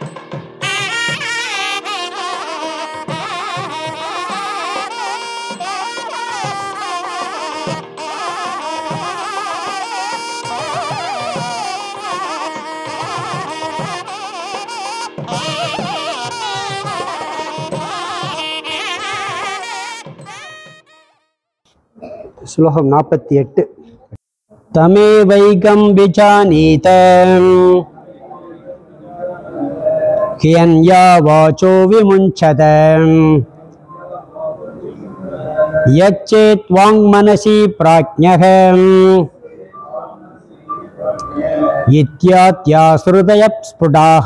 ஸ்லோகம் நாற்பத்தி எட்டு தமேவைகம் விஜானீத ஹியன்யா வாச்சோ விமுஞ்சத யச்சேத் வாங் மனசி பிராஜ்ஞக இத்யாத்யாஸ்ருதய ஸ்புடாः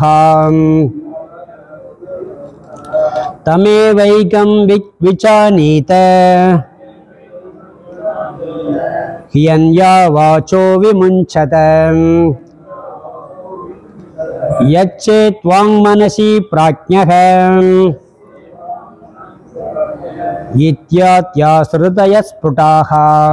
தமேவைகம் வி விஜானீத हियन्या वाचो विमुञ्चत यच्चेत्वाङ्मनसि प्राज्ञः इत्यात्यासृतयस्फुटाः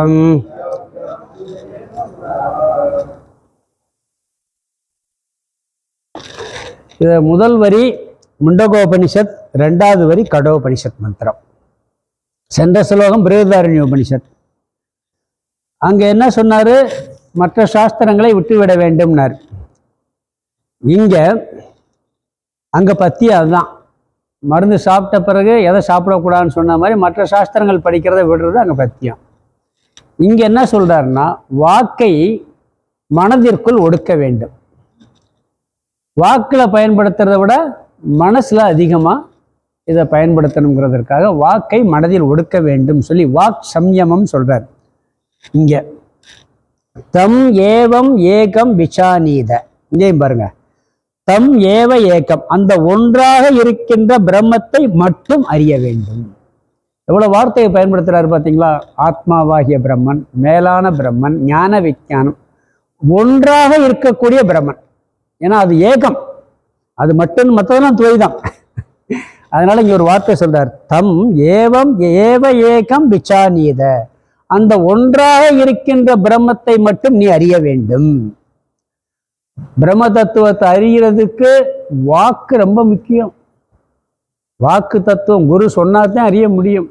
இது முதல் வரி முண்டகோபனிஷத் ரெண்டாவது வரி கடோபனிஷத் மந்திரம் சென்ற ஸ்லோகம் பிருகதாரண்ய உபனிஷத் அங்க என்ன சொன்னாரு மற்ற சாஸ்திரங்களை விட்டுவிட வேண்டும்னார் இங்க அங்க பத்தி அதுதான் மருந்து சாப்பிட்ட பிறகு எதை சாப்பிடக்கூடாதுன்னு சொன்ன மாதிரி மற்ற சாஸ்திரங்கள் படிக்கிறத விடுறது அங்க பத்தியம் இங்க என்ன சொல்றாருன்னா வாக்கை மனதிற்குள் ஒடுக்க வேண்டும் வாக்கில் பயன்படுத்துறதை விட மனசுல அதிகமா இதை பயன்படுத்தணுங்கிறதற்காக வாக்கை மனதில் ஒடுக்க வேண்டும் சொல்லி வாக் சம்யமம் சொல்றார் இங்க தம் ஏவம் ஏகம் விசானீத இங்கேயும் பாருங்க தம் ஏவ ஏகம் அந்த ஒன்றாக இருக்கின்ற பிரம்மத்தை மட்டும் அறிய வேண்டும் எவ்வளவு வார்த்தையை பயன்படுத்துறாரு பார்த்தீங்களா ஆத்மாவாகிய பிரம்மன் மேலான பிரம்மன் ஞான விஞ்ஞானம் ஒன்றாக இருக்கக்கூடிய பிரம்மன் ஏன்னா அது ஏகம் அது மட்டும் மற்றதெல்லாம் துவைதான் அதனால இங்க ஒரு வார்த்தை சொல்றார் தம் ஏவம் ஏவ ஏகம் விசானீத அந்த ஒன்றாக இருக்கின்ற பிரம்மத்தை மட்டும் நீ அறிய வேண்டும் பிரம்ம தத்துவத்தை அறிகிறதுக்கு வாக்கு ரொம்ப முக்கியம் வாக்கு தத்துவம் குரு சொன்னாதான் அறிய முடியும்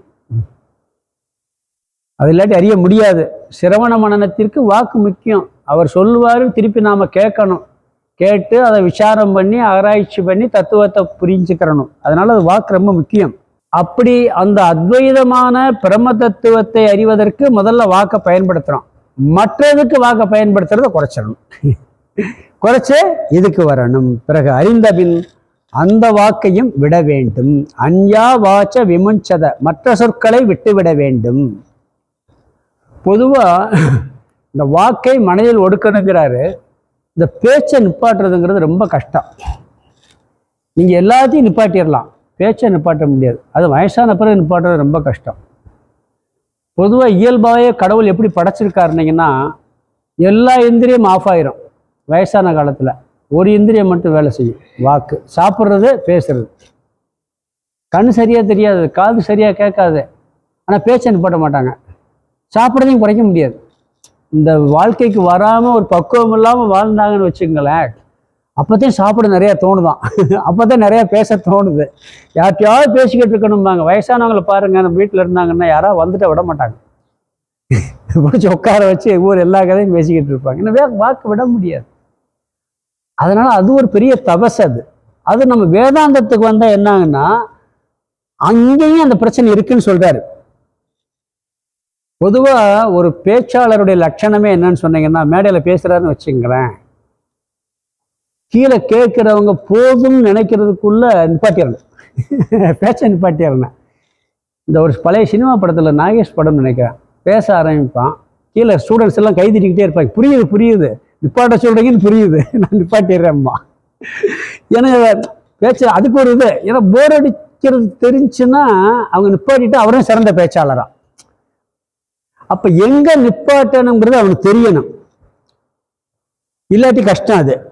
அது இல்லாட்டி அறிய முடியாது சிரவண மனனத்திற்கு வாக்கு முக்கியம் அவர் சொல்லுவாரு திருப்பி நாம கேட்கணும் கேட்டு அதை விசாரம் பண்ணி ஆராய்ச்சி பண்ணி தத்துவத்தை புரிஞ்சுக்கிறணும் அதனால அது வாக்கு ரொம்ப முக்கியம் அப்படி அந்த அத்வைதமான பிரம்ம தத்துவத்தை அறிவதற்கு முதல்ல வாக்கை பயன்படுத்துறோம் மற்றதுக்கு வாக்கை பயன்படுத்துறத குறைச்சிடணும் குறைச்சு இதுக்கு வரணும் பிறகு அறிந்த பின் அந்த வாக்கையும் விட வேண்டும் அன்யா வாச்ச விமுஞ்சத மற்ற சொற்களை விட்டுவிட வேண்டும் பொதுவா இந்த வாக்கை மனதில் ஒடுக்கணுங்கிறாரு இந்த பேச்சை நிப்பாட்டுறதுங்கிறது ரொம்ப கஷ்டம் நீங்க எல்லாத்தையும் நிப்பாட்டிடலாம் பேச்சை நிப்பாட்ட முடியாது அது வயசான பிறகு நிப்பாட்டுறது ரொம்ப கஷ்டம் பொதுவாக இயல்பாகவே கடவுள் எப்படி படைச்சிருக்காருனீங்கன்னா எல்லா இந்திரியம் ஆஃப் ஆயிரும் வயசான காலத்தில் ஒரு இந்திரியம் மட்டும் வேலை செய்யும் வாக்கு சாப்பிட்றது பேசுறது கண் சரியாக தெரியாது காது சரியாக கேட்காது ஆனால் பேச்சை நிப்பாட்ட மாட்டாங்க சாப்பிட்றதையும் குறைக்க முடியாது இந்த வாழ்க்கைக்கு வராமல் ஒரு பக்குவம் இல்லாமல் வாழ்ந்தாங்கன்னு வச்சுங்களேன் அப்போதான் சாப்பிட நிறைய தோணுதான் அப்போதான் நிறைய பேச தோணுது யார்கிட்டயாவது பேசிக்கிட்டு இருக்கணும்பாங்க வயசானவங்களை பாருங்க நம்ம வீட்டில் இருந்தாங்கன்னா யாராவது வந்துட்டு விட மாட்டாங்க பிடிச்சி உட்கார வச்சு ஊர் எல்லா கதையும் பேசிக்கிட்டு இருப்பாங்க இன்னும் வே- வாக்கு விட முடியாது அதனால அது ஒரு பெரிய தபஸ் அது அது நம்ம வேதாந்தத்துக்கு வந்தா என்னாங்கன்னா அங்கேயும் அந்த பிரச்சனை இருக்குன்னு சொல்றாரு பொதுவா ஒரு பேச்சாளருடைய லட்சணமே என்னன்னு சொன்னீங்கன்னா மேடையில பேசுறாருன்னு வச்சுங்களேன் கீழே கேட்கிறவங்க போதும்னு நினைக்கிறதுக்குள்ள நிப்பாட்டிடணும் பேச்ச நிப்பாட்டிடணும் இந்த ஒரு பழைய சினிமா படத்துல நாகேஷ் படம் நினைக்கிறேன் பேச ஆரம்பிப்பான் கீழே ஸ்டூடெண்ட்ஸ் எல்லாம் கை தட்டிக்கிட்டே இருப்பாங்க புரியுது புரியுது நிப்பாட்ட சொல்றீங்கன்னு புரியுது நான் நிப்பாட்டிடுறேன்மா ஏன்னா பேச்சு அதுக்கு ஒரு இது ஏன்னா போர் அடிக்கிறது தெரிஞ்சுன்னா அவங்க நிப்பாட்டிட்டு அவரும் சிறந்த பேச்சாளரா அப்ப எங்க நிப்பாட்டணுங்கிறது அவனுக்கு தெரியணும் இல்லாட்டி கஷ்டம் அது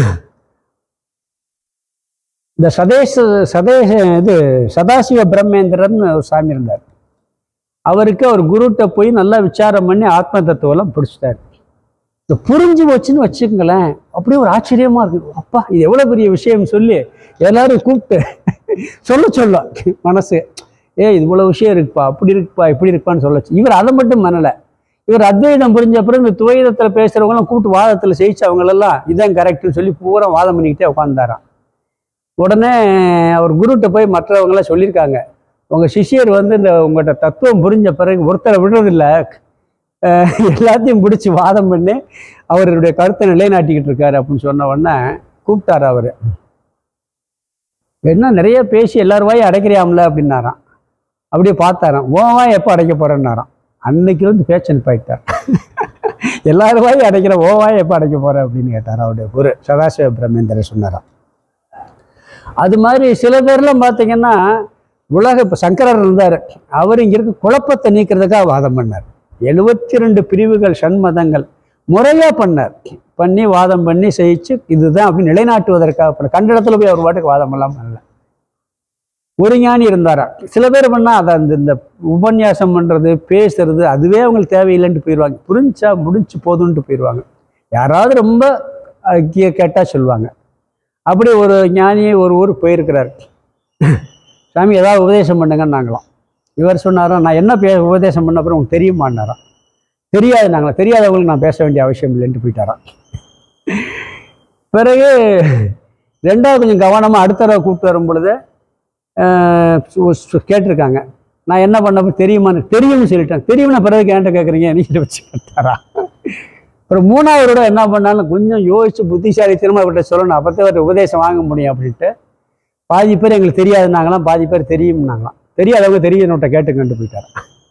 இந்த சதேச சதேச இது சதாசிவ பிரம்மேந்திரன் ஒரு சாமி இருந்தார் அவருக்கு அவர் குருட்ட போய் நல்லா விசாரம் பண்ணி ஆத்ம தத்துவம்லாம் பிடிச்சிட்டாரு இந்த புரிஞ்சு போச்சுன்னு வச்சுக்கங்களேன் அப்படியே ஒரு ஆச்சரியமா இருக்கு அப்பா இது எவ்வளவு பெரிய விஷயம் சொல்லி எல்லாரும் கூப்பிட்டு சொல்ல சொல்ல மனசு ஏ இது இவ்வளவு விஷயம் இருக்குப்பா அப்படி இருக்குப்பா இப்படி இருக்குப்பான்னு சொல்லச்சு இவர் அதை மட்டும் பண்ணல இவர் அத்வைதம் புரிஞ்ச அப்புறம் இந்த துவைதத்துல பேசுறவங்களாம் கூப்பிட்டு வாதத்துல ஜெயிச்சவங்களெல்லாம் இதான் கரெக்ட்னு சொல்லி பூரா வாதம் பண்ணிக்கிட்டே உட்காந்தாராம் உடனே அவர் குருட்ட போய் மற்றவங்களாம் சொல்லியிருக்காங்க உங்க சிஷ்யர் வந்து இந்த உங்கள்கிட்ட தத்துவம் புரிஞ்ச பிறகு ஒருத்தரை விடுறதில்ல அஹ் எல்லாத்தையும் பிடிச்சி வாதம் பண்ணி அவருடைய கருத்தை நிலைநாட்டிக்கிட்டு இருக்காரு அப்படின்னு சொன்ன உடனே கூப்பிட்டாரு அவர் என்ன நிறைய பேசி எல்லார் வாயும் அடைக்கிறியாம்ல அப்படின்னாராம் அப்படியே பார்த்தாராம் உன் வாய் எப்போ அடைக்க போறேன்னாராம் அன்னைக்கு வந்து பேச்சன் போயிட்டார் எல்லார் வாயும் அடைக்கிற ஓ வாய் எப்போ அடைக்க போற அப்படின்னு கேட்டார் அவருடைய குரு சதாசிவ பிரம்மேந்திரர் சொன்னாராம் அது மாதிரி சில பேர்லாம் பார்த்தீங்கன்னா உலக இப்போ சங்கரர் இருந்தார் அவர் இங்கே இருக்க குழப்பத்தை நீக்கிறதுக்காக வாதம் பண்ணார் எழுபத்தி ரெண்டு பிரிவுகள் சண்மதங்கள் முறையாக பண்ணார் பண்ணி வாதம் பண்ணி செய்யிச்சு இதுதான் அப்படி நிலைநாட்டுவதற்காக பண்ண கண்ட இடத்துல போய் அவர் பாட்டுக்கு வாதம் எல்லாம் பண்ணல ஒரு ஞானி இருந்தாரா சில பேர் பண்ணா அதை அந்த இந்த உபன்யாசம் பண்றது பேசுறது அதுவே அவங்களுக்கு தேவையில்லைன்ட்டு போயிடுவாங்க புரிஞ்சா முடிஞ்சு போதுன்ட்டு போயிடுவாங்க யாராவது ரொம்ப அஹ், கே- கேட்டா சொல்லுவாங்க அப்படி ஒரு ஞானி ஒரு ஊர் போயிருக்கிறார் சாமி ஏதாவது உபதேசம் பண்ணுங்கன்னு நாங்களாம் இவர் சொன்னாராம் நான் என்ன பே உபதேசம் பண்ண அப்புறம் உங்களுக்கு தெரியுமான்னாராம் தெரியாது நாங்களா தெரியாதவங்களுக்கு நான் பேச வேண்டிய அவசியம் இல்லைன்ட்டு போயிட்டாராம் பிறகு ரெண்டாவது கொஞ்சம் கவனமாக அடுத்த தடவை கூப்பிட்டு வரும் பொழுது ஆஹ், சு- சு- கேட்டிருக்காங்க நான் என்ன பண்ணப்ப தெரியுமான்னு தெரியும்னு சொல்லிட்டேன் தெரியும்னா பிறகு என்கிட்ட கேட்குறீங்க நீங்கள் வச்சு கேட்டாரா அப்புறம் மூணாவது தடவை என்ன பண்ணாலும் கொஞ்சம் யோசிச்சு புத்திசாலித்தனமாக அவர்கிட்ட சொல்லணும் அப்போ அவர் உபதேசம் வாங்க முடியும் அப்படின்ட்டு பாதி பேர் எங்களுக்கு தெரியாதுன்னாங்களாம் பாதி பேர் தெரியும்னாங்களாம் தெரியாதவங்க தெரியணுட்ட கேட்டுக்கண்டு போயிட்டார்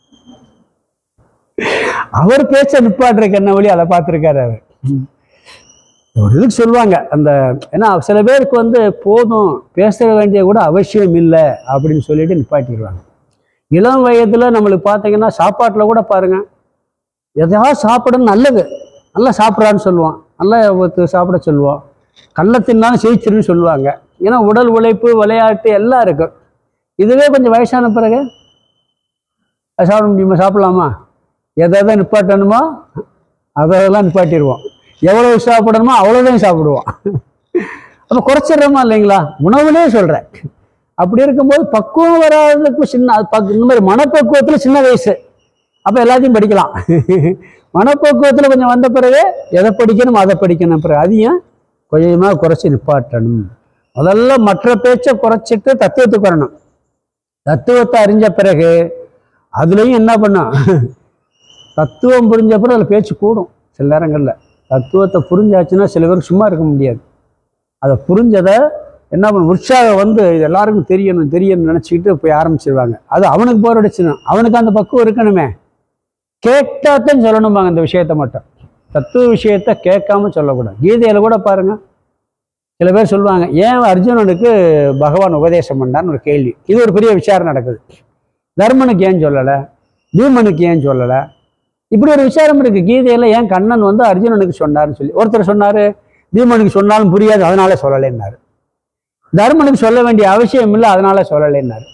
அவர் பேச்ச நிப்பாட்டுறதுக்கு என்ன வழி அதை பார்த்துருக்காரு அவர் ஒரு இதுக்கு சொல்லுவாங்க அந்த ஏன்னா சில பேருக்கு வந்து போதும் பேச வேண்டிய கூட அவசியம் இல்லை அப்படின்னு சொல்லிட்டு நிப்பாட்டிடுவாங்க இளம் வயதுல நம்மளுக்கு பார்த்தீங்கன்னா சாப்பாட்டில் கூட பாருங்க எதையாவது சாப்பிடணும் நல்லது நல்லா சாப்பிட்றான்னு சொல்லுவான் நல்லா ஒருத்தர் சாப்பிட சொல்லுவோம் கள்ள தின்னாலும் ஜெயிச்சிருன்னு சொல்லுவாங்க ஏன்னா உடல் உழைப்பு விளையாட்டு எல்லாம் இருக்கு இதுவே கொஞ்சம் வயசான பிறகு அது சாப்பிட முடியுமா சாப்பிடலாமா எதை எதை நிப்பாட்டணுமோ அதெல்லாம் நிப்பாட்டிடுவோம் எவ்வளவு சாப்பிடணுமோ அவ்வளோதான் சாப்பிடுவோம் அப்போ குறைச்சிடுறோமா இல்லைங்களா உணவுலேயே சொல்கிறேன் அப்படி இருக்கும்போது பக்குவம் வராததுக்கு சின்ன அது பக்கு- இந்த மாதிரி மனப்பக்குவத்தில் சின்ன வயசு அப்போ எல்லாத்தையும் படிக்கலாம் மனப்பக்குவத்தில் கொஞ்சம் வந்த பிறகு எதை படிக்கணும் அதை படிக்கணும் பிறகு அதையும் கொஞ்சமாக குறைச்சி நிப்பாட்டணும் முதல்ல மற்ற பேச்சை குறைச்சிட்டு தத்துவத்துக்கு வரணும் தத்துவத்தை அறிஞ்ச பிறகு அதுலேயும் என்ன பண்ணும் தத்துவம் புரிஞ்ச பிறகு அதில் பேச்சு கூடும் சில நேரங்களில் தத்துவத்தை புரிஞ்சாச்சுன்னா சில பேர் சும்மா இருக்க முடியாது அதை புரிஞ்சதை என்ன பண்ண உற்சாகம் வந்து இது எல்லாருக்கும் தெரியணும் தெரியணும்னு நினச்சிக்கிட்டு போய் ஆரம்பிச்சிருவாங்க அது அவனுக்கு போர் அடிச்சிடும் அவனுக்கு அந்த பக்குவம் இருக்கணுமே கேட்டாத்தான் சொல்லணுமாங்க அந்த விஷயத்தை மட்டும் தத்துவ விஷயத்த கேட்காம சொல்லக்கூடாது கீதையில கூட பாருங்க சில பேர் சொல்லுவாங்க ஏன் அர்ஜுனனுக்கு பகவான் உபதேசம் பண்ணான்னு ஒரு கேள்வி இது ஒரு பெரிய விசாரம் நடக்குது தர்மனுக்கு ஏன் சொல்லலை பீமனுக்கு ஏன் சொல்லலை இப்படி ஒரு விசாரம் இருக்கு கீதையில ஏன் கண்ணன் வந்து அர்ஜுனனுக்கு சொன்னார்னு சொல்லி ஒருத்தர் சொன்னாரு பீமனுக்கு சொன்னாலும் புரியாது அதனால சொல்லலைன்னாரு தர்மனுக்கு சொல்ல வேண்டிய அவசியம் இல்லை அதனால சொல்லலைன்னாரு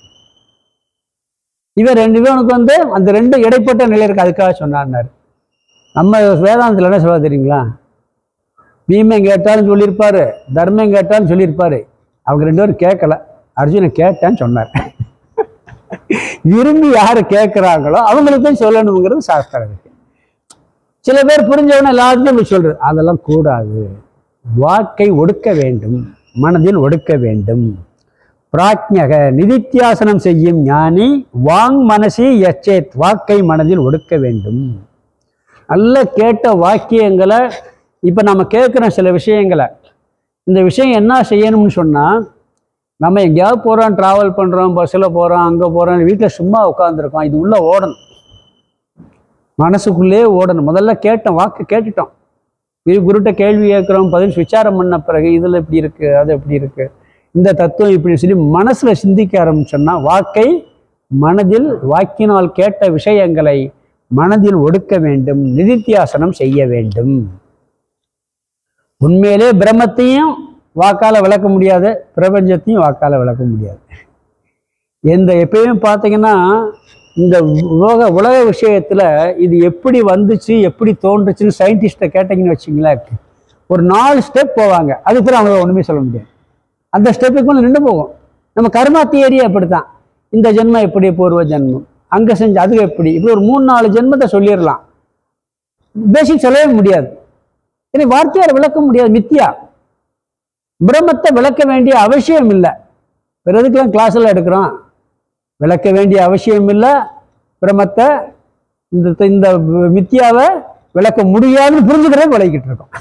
இவன் ரெண்டு பேருக்கு வந்து அந்த ரெண்டு இடைப்பட்ட நிலை இருக்கு அதுக்காக சொன்னார்னாரு நம்ம வேதாந்தத்தில் என்ன சொல்ல தெரியுங்களா பீமன் கேட்டாலும் சொல்லியிருப்பாரு தர்மம் கேட்டாலும் சொல்லியிருப்பாரு அவங்க ரெண்டு பேரும் கேட்கல அர்ஜுனன் கேட்டான்னு சொன்னார் விரும்பி யாரு கேட்குறாங்களோ அவங்களுக்கு தான் சொல்லணுங்கிறது சாஸ்திரம் இருக்கு சில பேர் புரிஞ்சவன எல்லாத்தையும் இப்படி சொல்றது அதெல்லாம் கூடாது வாக்கை ஒடுக்க வேண்டும் மனதில் ஒடுக்க வேண்டும் பிராஜ்ஞக நிதித்தியாசனம் செய்யும் ஞானி வாங் மனசி எச்சேத் வாக்கை மனதில் ஒடுக்க வேண்டும் நல்ல கேட்ட வாக்கியங்களை இப்போ நம்ம கேட்குற சில விஷயங்களை இந்த விஷயம் என்ன செய்யணும்னு சொன்னால் நம்ம எங்கேயாவது போகிறோம் ட்ராவல் பண்ணுறோம் பஸ்ஸில் போகிறோம் அங்கே போகிறோம் வீட்டில் சும்மா உட்காந்துருக்கோம் இது உள்ளே ஓடணும் மனசுக்குள்ளே ஓடணும் முதல்ல கேட்டோம் வாக்கு கேட்டுட்டோம் இது குருட்ட கேள்வி கேட்குறோம் பதில் விசாரம் பண்ண பிறகு இதில் இப்படி இருக்குது அது எப்படி இருக்குது இந்த தத்துவம் இப்படி சொல்லி மனசில் சிந்திக்க ஆரம்பிச்சோம்னா வாக்கை மனதில் வாக்கினால் கேட்ட விஷயங்களை மனதில் ஒடுக்க வேண்டும் நிதித்தியாசனம் செய்ய வேண்டும் உண்மையிலே பிரம்மத்தையும் வாக்கால விளக்க முடியாது பிரபஞ்சத்தையும் வாக்கால விளக்க முடியாது எந்த எப்பயும் பார்த்தீங்கன்னா இந்த உலக உலக விஷயத்துல இது எப்படி வந்துச்சு எப்படி தோன்றுச்சுன்னு சயின்டிஸ்ட்டை கேட்டீங்கன்னு வச்சிங்களேன் ஒரு நாலு ஸ்டெப் போவாங்க அதுக்கு பிறகு அவங்க ஒண்ணுமே சொல்ல முடியாது அந்த ஸ்டெப்புக்கு நின்று போகும் நம்ம கர்மா தியரி அப்படித்தான் இந்த ஜென்மம் எப்படி பூர்வ ஜென்மம் அங்க செஞ்ச அது எப்படி இப்படி ஒரு மூணு நாலு ஜென்மத்தை சொல்லிடலாம் பேசிக் சொல்லவே முடியாது இனி வார்த்தையால் விளக்க முடியாது மித்தியா பிரம்மத்தை விளக்க வேண்டிய அவசியம் இல்லை பிறதுக்கெல்லாம் கிளாஸ் எல்லாம் எடுக்கிறோம் விளக்க வேண்டிய அவசியம் இல்லை பிரம்மத்தை இந்த இந்த மித்தியாவை விளக்க முடியாதுன்னு புரிஞ்சுக்கிறத விளக்கிட்டு இருக்கோம்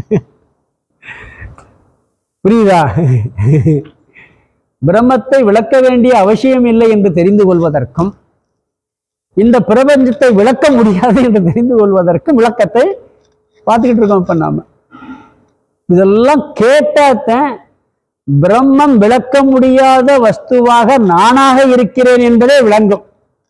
புரியுதா பிரம்மத்தை விளக்க வேண்டிய அவசியம் இல்லை என்று தெரிந்து கொள்வதற்கும் இந்த பிரபஞ்சத்தை விளக்க முடியாது என்று தெரிந்து கொள்வதற்கும் விளக்கத்தை பார்த்துக்கிட்டு இருக்கோம் இப்ப நாம இதெல்லாம் கேட்டாத்தான் பிரம்மம் விளக்க முடியாத வஸ்துவாக நானாக இருக்கிறேன் என்பதே விளங்கும்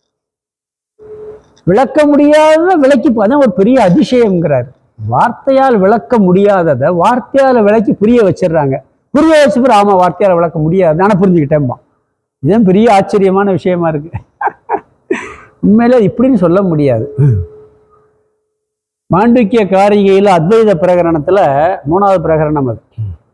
விளக்க முடியாத விளக்கி அதான் ஒரு பெரிய அதிசயம்ங்கிறார் வார்த்தையால் விளக்க முடியாததை வார்த்தையால விளக்கி புரிய வச்சிடுறாங்க புரிய வச்சு பிறகு ஆமா வார்த்தையால் விளக்க முடியாது ஆனா புரிஞ்சுக்கிட்டேன்பா இதுதான் பெரிய ஆச்சரியமான விஷயமா இருக்கு உண்மையில இப்படின்னு சொல்ல முடியாது மாண்டிக்கிய காரிகையில் அத்வைத பிரகரணத்துல மூணாவது பிரகரணம் அது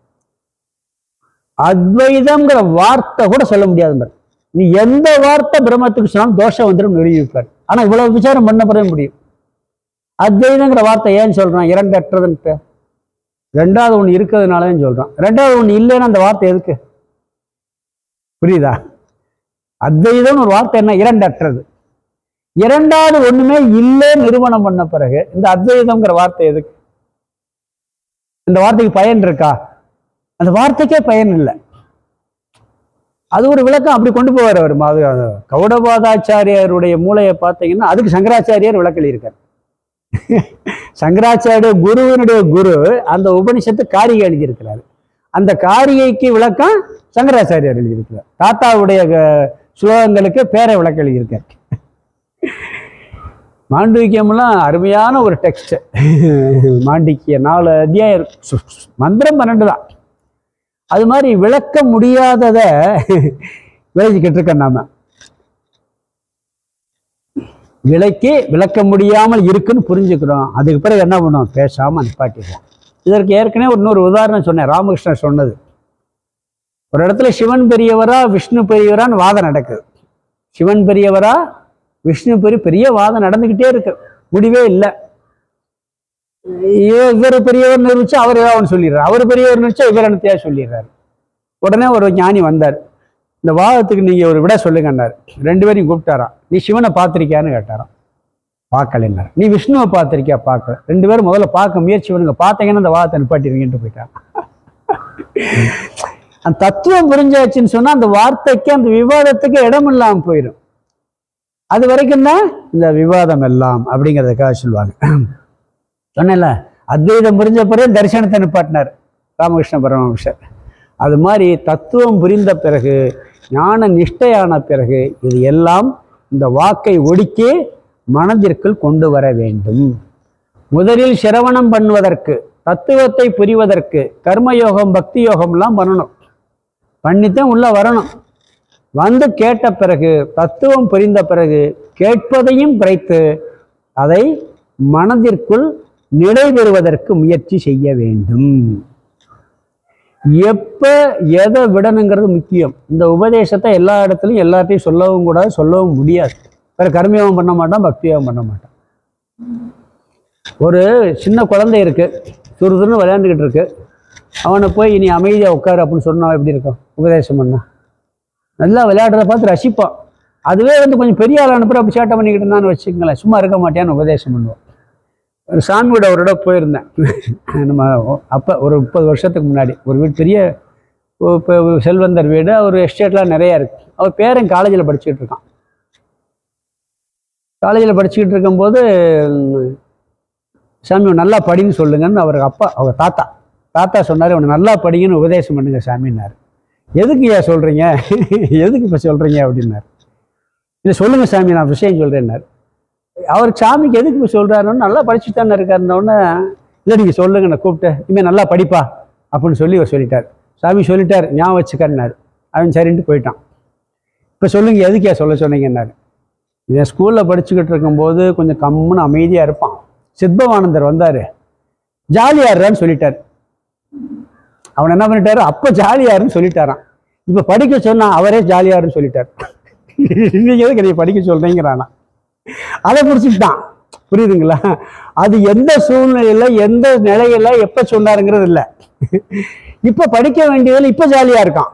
அத்வைதம்ங்கிற வார்த்தை கூட சொல்ல முடியாது பாரு. நீ எந்த வார்த்தை பிரம்மத்துக்கு சொன்னாலும் தோஷம் வந்துடும் நிரூபிப்பார் ஆனா இவ்வளவு விசாரம் பண்ண பிறகு முடியும் அத்வைதங்கிற வார்த்தை ஏன் சொல்றான் இரண்டு அற்றதுன்ட்டு ரெண்டாவது ஒண்ணு இருக்கிறதுனாலதான் சொல்றான் ரெண்டாவது ஒண்ணு இல்லைன்னா அந்த வார்த்தை எதுக்கு புரியுதா அத்வைதம்னு ஒரு வார்த்தை என்ன இரண்டு அற்றது இரண்டாவது ஒண்ணுமே இல்லை நிறுவனம் பண்ண பிறகு இந்த அத்வைதம்ங்கிற வார்த்தை எதுக்கு இந்த வார்த்தைக்கு பயன் இருக்கா அந்த வார்த்தைக்கே பயன் இல்லை அது ஒரு விளக்கம் அப்படி கொண்டு போவார் அவர் அது அது கௌடபாதாச்சாரியாருடைய மூளையை பார்த்தீங்கன்னா அதுக்கு சங்கராச்சாரியார் விளக்கல் இருக்கார் சங்கராச்சாரிய குருவினுடைய குரு அந்த உபனிஷத்து காரிகை எழுதியிருக்கிறார் அந்த காரிகைக்கு விளக்கம் சங்கராச்சாரியார் எழுதியிருக்கிறார் தாத்தாவுடைய அஹ், ஸ்லோகங்களுக்கு பேரை விளக்கம் எழுதியிருக்கார் மாண்டவிக்கியம்லாம் அருமையான ஒரு டெக்ஸ்ட் மாண்டிக்கிய நாலு அத்தியாயம் இருக்கு. சு- சு- மந்திரம் பன்னெண்டு தான் அது மாதிரி விளக்க முடியாததை விளைச்சிக்கிட்டு இருக்கோம் நாம விளக்கி விளக்க முடியாமல் இருக்குன்னு புரிஞ்சுக்கிறோம் அதுக்கு பிறகு என்ன பண்ணுவோம் பேசாம நிப்பாட்டிடுவோம் இதற்கு ஏற்கனவே ஒரு இன்னொரு உதாரணம் சொன்னேன் ராமகிருஷ்ணன் சொன்னது ஒரு இடத்துல சிவன் பெரியவரா விஷ்ணு பெரியவரான்னு வாதம் நடக்குது சிவன் பெரியவரா விஷ்ணு பெரிய பெரிய வாதம் நடந்துக்கிட்டே இருக்கு முடிவே இல்லை இவர் பெரியவர் நிரூபிச்சு அவர் ஏதாவது ஒன்று சொல்லிடுறாரு அவர் பெரியவர் நினைச்சா இவர் என்னத்தையா சொல்லிடுறாரு உடனே ஒரு ஞானி வந்தார் இந்த வாதத்துக்கு நீங்க ஒரு விட சொல்லுங்கன்னாரு ரெண்டு பேரையும் கூப்பிட்டாராம் நீ சிவனை பார்த்திருக்கியான்னு கேட்டாராம் பார்க்கலைன்னாரு நீ விஷ்ணுவை பார்த்திருக்கியா பார்க்கல ரெண்டு பேரும் முதல்ல பார்க்க முயற்சி பண்ணுங்க பார்த்தீங்கன்னா அந்த வாதத்தை நிப்பாட்டிருவீங்கன்ட்டு போயிட்டான் அந்த தத்துவம் புரிஞ்சாச்சுன்னு சொன்னா அந்த வார்த்தைக்கு அந்த விவாதத்துக்கு இடம் இல்லாம போயிடும் அது வரைக்கும் தான் இந்த விவாதம் எல்லாம் அப்படிங்கிறதுக்காக சொல்லுவாங்க சொன்னேன்ல அத்வைதம் புரிஞ்ச பிறகு தரிசனத்தை நிப்பாட்டினார் ராமகிருஷ்ண பரமஹம்சர் அது மாதிரி தத்துவம் புரிந்த பிறகு ஞான நிஷ்டையான பிறகு இது எல்லாம் இந்த வாக்கை ஒடுக்கி மனதிற்குள் கொண்டு வர வேண்டும் முதலில் சிரவணம் பண்ணுவதற்கு தத்துவத்தை புரிவதற்கு கர்மயோகம் பக்தி யோகம்லாம் பண்ணணும் பண்ணித்தான் உள்ள வரணும் வந்து கேட்ட பிறகு தத்துவம் புரிந்த பிறகு கேட்பதையும் குறைத்து அதை மனதிற்குள் நிலைபெறுவதற்கு முயற்சி செய்ய வேண்டும் எப்ப எதை விடணுங்கிறது முக்கியம் இந்த உபதேசத்தை எல்லா இடத்துலையும் எல்லாத்தையும் சொல்லவும் கூடாது சொல்லவும் முடியாது வேற கர்மயோகம் பண்ண மாட்டான் பக்தியோகம் பண்ண மாட்டான் ஒரு சின்ன குழந்தை இருக்கு துரு துருன்னு விளையாண்டுக்கிட்டு இருக்கு அவனை போய் இனி அமைதியாக உட்காரு அப்படின்னு சொன்னா எப்படி இருக்கும் உபதேசம் பண்ணா நல்லா விளையாடுறத பார்த்து ரசிப்பான் அதுவே வந்து கொஞ்சம் பெரிய ஆள் அனுப்புற அப்படி சேட்டை பண்ணிக்கிட்டு இருந்தான்னு வச்சுக்கங்களேன் சும்மா இருக்க மாட்டேன்னு உபதேசம் பண்ணுவோம் ஒரு சாமியோட ஒரு இடம் போயிருந்தேன் நம்ம அப்போ ஒரு முப்பது வருஷத்துக்கு முன்னாடி ஒரு வீடு பெரிய ஒ- இப்போ செல்வந்தர் வீடு அவர் எஸ்டேட்லாம் நிறையா இருக்கு அவர் பேரன் காலேஜில் படிச்சுட்டு இருக்கான் காலேஜில் படிச்சுக்கிட்டு இருக்கும்போது ம், சாமி நல்லா படின்னு சொல்லுங்கன்னு அவர் அப்பா அவர் தாத்தா தாத்தா சொன்னார் இவனை நல்லா படிங்கன்னு உபதேசம் பண்ணுங்க சாமின்னாரு எதுக்கு ஏன் சொல்கிறீங்க எதுக்கு இப்போ சொல்கிறீங்க அப்படின்னாரு இல்லை சொல்லுங்கள் சாமி நான் விஷயம் சொல்கிறேன்னாரு அவர் சாமிக்கு எதுக்கு இப்போ சொல்கிறாருன்னு நல்லா படிச்சுட்டு தானே இருக்காருன்னொன்னே இல்லை நீங்கள் சொல்லுங்க நான் கூப்பிட்டு இனிமேல் நல்லா படிப்பா அப்படின்னு சொல்லி அவர் சொல்லிட்டார் சாமி சொல்லிட்டார் ஞாபகம் வச்சுக்கன்னாரு அவன் சரின்ட்டு போயிட்டான் இப்போ சொல்லுங்க எதுக்கே சொல்ல சொன்னீங்கன்னாரு இவன் ஸ்கூலில் படிச்சுக்கிட்டு இருக்கும்போது கொஞ்சம் கம்முன்னு அமைதியாக இருப்பான் சித்பவானந்தர் வந்தார் ஜாலியாடுறான்னு சொல்லிட்டார் அவன் என்ன பண்ணிட்டாரு அப்போ ஜாலியாருன்னு சொல்லிட்டாரான் இப்போ படிக்க சொன்னா அவரே ஜாலியாருன்னு சொல்லிட்டார் நீங்க எதுக்கு நீ படிக்க சொல்றீங்கிறானா அதை பிடிச்சிட்டான் புரியுதுங்களா அது எந்த சூழ்நிலையில எந்த நிலையில எப்ப சொன்னாருங்கிறது இல்லை இப்ப படிக்க வேண்டியதில் இப்ப ஜாலியா இருக்கான்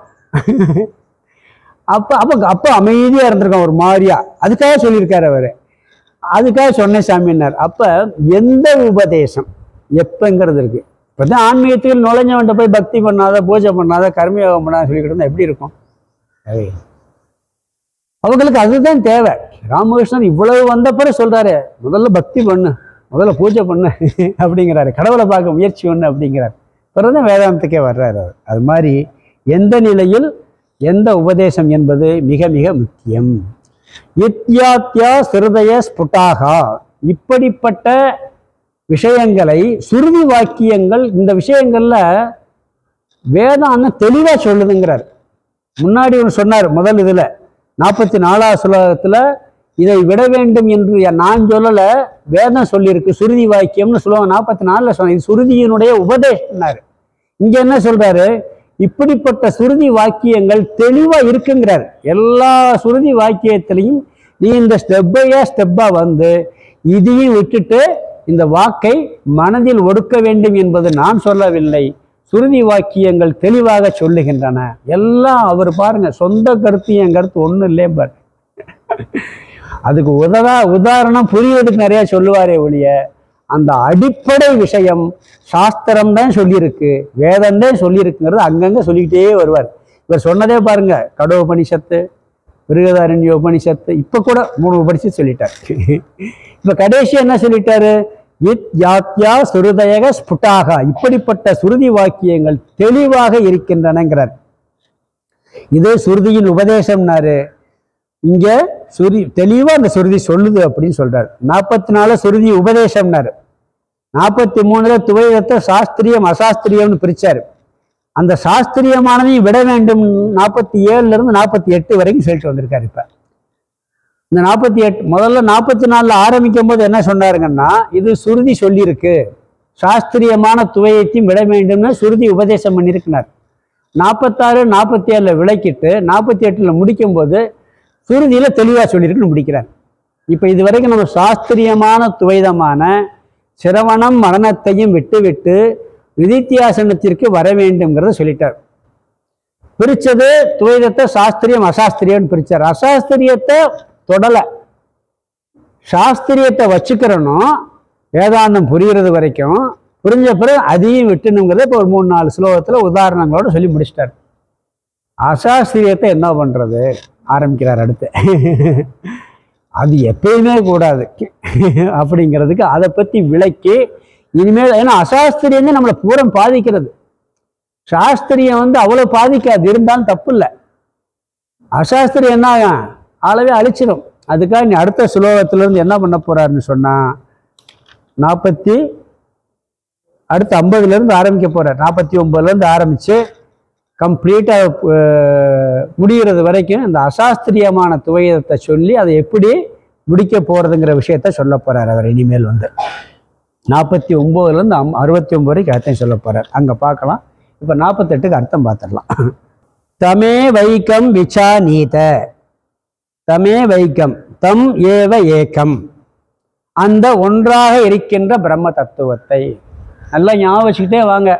அப்ப அப்ப அப்ப அமைதியா இருந்திருக்கான் ஒரு மாதிரியா அதுக்காக சொல்லியிருக்காரு அவரு அதுக்காக சொன்னேன் சாமின்னார் அப்ப எந்த உபதேசம் எப்பங்கிறது இருக்கு இப்பதான் ஆன்மீகத்தில் நுழைஞ்சவன்ட்ட போய் பக்தி பண்ணாத பூஜை பண்ணாத கர்மயோகம் பண்ணாத சொல்லிக்கிட்டு இருந்தா எப்படி இருக்கும் ஏய். அவங்களுக்கு அதுதான் தேவை ராமகிருஷ்ணன் இவ்வளவு வந்தப்பறம் சொல்றாரு முதல்ல பக்தி பண்ணு முதல்ல பூஜை பண்ணு அப்படிங்கிறாரு கடவுளை பார்க்க முயற்சி பண்ணு அப்படிங்கிறார் பிறகு வேதாந்தத்துக்கே வர்றாரு அவர் அது மாதிரி எந்த நிலையில் எந்த உபதேசம் என்பது மிக மிக முக்கியம் இத்யாத்யா சிறுதய ஸ்புட்டாகா இப்படிப்பட்ட விஷயங்களை சுருதி வாக்கியங்கள் இந்த விஷயங்கள்ல வேதாந்தம் தெளிவா சொல்லுதுங்கிறார் முன்னாடி ஒன்று சொன்னார் முதல் இதுல நாற்பத்தி நாலாவது சுலகத்துல இதை விட வேண்டும் என்று நான் சொல்லல வேதம் சொல்லியிருக்கு சுருதி வாக்கியம்னு சொல்லுவாங்க நாற்பத்தி நாலுல சொன்ன இது சுருதியினுடைய உபதேசம்னாரு இங்க என்ன சொல்றாரு இப்படிப்பட்ட சுருதி வாக்கியங்கள் தெளிவா இருக்குங்கிறார் எல்லா சுருதி வாக்கியத்திலையும் நீ இந்த ஸ்டெப்பையா ஸ்டெப்பா வந்து இதையும் விட்டுட்டு இந்த வாக்கை மனதில் ஒடுக்க வேண்டும் என்பது நான் சொல்லவில்லை சுருதி வாக்கியங்கள் தெளிவாக சொல்லுகின்றன எல்லாம் அவர் பாருங்க சொந்த கருத்து என் கருத்து ஒன்றும் இல்லையே பாரு அதுக்கு உதவா உதாரணம் புரியறதுக்கு நிறைய சொல்லுவாரே ஒழிய அந்த அடிப்படை விஷயம் சாஸ்திரம் தான் சொல்லியிருக்கு வேதம் தான் சொல்லியிருக்குங்கிறது அங்கங்க சொல்லிக்கிட்டே வருவார் இவர் சொன்னதே பாருங்க கடோபனிஷத்து மிருகதாரண்ய உபனிஷத்து இப்போ கூட மூணு உபனிஷத்து சொல்லிட்டார் இப்போ கடைசி என்ன சொல்லிட்டாரு இத் யாத்யா சுருதயக ஸ்புட்டாக இப்படிப்பட்ட சுருதி வாக்கியங்கள் தெளிவாக இருக்கின்றனங்கிறார் இது சுருதியின் உபதேசம்னாரு இங்க சுருதி தெளிவா அந்த சுருதி சொல்லுது அப்படின்னு சொல்றாரு நாற்பத்தி நாலு சுருதி உபதேசம்னாரு நாற்பத்தி மூணுல துவைதத்தை சாஸ்திரியம் அசாஸ்திரியம்னு பிரிச்சாரு அந்த சாஸ்திரியமானதையும் விட வேண்டும் நாற்பத்தி ஏழுல இருந்து நாற்பத்தி எட்டு வரைக்கும் சொல்லிட்டு வந்திருக்காரு இப்ப இந்த நாற்பத்தி எட்டு முதல்ல நாற்பத்தி நாலுல ஆரம்பிக்கும் போது என்ன சொன்னாருங்கன்னா இது சுருதி சொல்லியிருக்கு சாஸ்திரியமான துவையத்தையும் விட வேண்டும்னு சுருதி உபதேசம் பண்ணியிருக்கிறார் நாற்பத்தாறு நாற்பத்தி ஏழுல விளக்கிட்டு நாற்பத்தி எட்டுல முடிக்கும் போது சுருதியில தெளிவா சொல்லியிருக்குன்னு முடிக்கிறார் இப்ப இது வரைக்கும் நம்ம சாஸ்திரியமான துவைதமான சிரவணம் மரணத்தையும் விட்டுவிட்டு நிதித்தியாசனத்திற்கு வர வேண்டும்ங்கிறத சொல்லிட்டார் பிரிச்சது துவைதத்தை சாஸ்திரியம் அசாஸ்திரியம்னு பிரிச்சார் அசாஸ்திரியத்தை தொடலை சாஸ்திரியத்தை வச்சுக்கிறனும் வேதாந்தம் புரிகிறது வரைக்கும் புரிஞ்ச பிறகு அதையும் விட்டுணுங்கிறத இப்போ ஒரு மூணு நாலு ஸ்லோகத்தில் உதாரணங்களோட சொல்லி முடிச்சிட்டார் அசாஸ்திரியத்தை என்ன பண்ணுறது ஆரம்பிக்கிறார் அடுத்து அது எப்பயுமே கூடாது அப்படிங்கிறதுக்கு அதை பற்றி விளக்கி இனிமேல் ஏன்னா அசாஸ்திரியம் தான் நம்மளை பூரம் பாதிக்கிறது சாஸ்திரியம் வந்து அவ்வளோ பாதிக்காது இருந்தாலும் தப்பு இல்லை அசாஸ்திரியம் என்ன ஆகும் ஆளவே அழிச்சிடும் அதுக்காக நீ அடுத்த சுலோகத்துல இருந்து என்ன பண்ண போறாருன்னு சொன்னா நாற்பத்தி அடுத்து ஐம்பதுல இருந்து ஆரம்பிக்க போறார் நாற்பத்தி ஒன்பதுல இருந்து ஆரம்பிச்சு கம்ப்ளீட்டா முடிகிறது வரைக்கும் இந்த அசாஸ்திரியமான துவைதத்தை சொல்லி அதை எப்படி முடிக்க போறதுங்கிற விஷயத்த சொல்ல போறார் அவர் இனிமேல் வந்து நாற்பத்தி ஒன்பதுல இருந்து அம் அறுபத்தி ஒன்பது வரைக்கும் அர்த்தம் சொல்ல போறார் அங்க பார்க்கலாம் இப்ப நாற்பத்தெட்டுக்கு அர்த்தம் பார்த்துடலாம் தமே வைக்கம் விச்சா நீத தமே வைக்கம் தம் ஏவ ஏக்கம் அந்த ஒன்றாக இருக்கின்ற பிரம்ம தத்துவத்தை நல்லா ஞாபகம் வச்சுக்கிட்டே வாங்க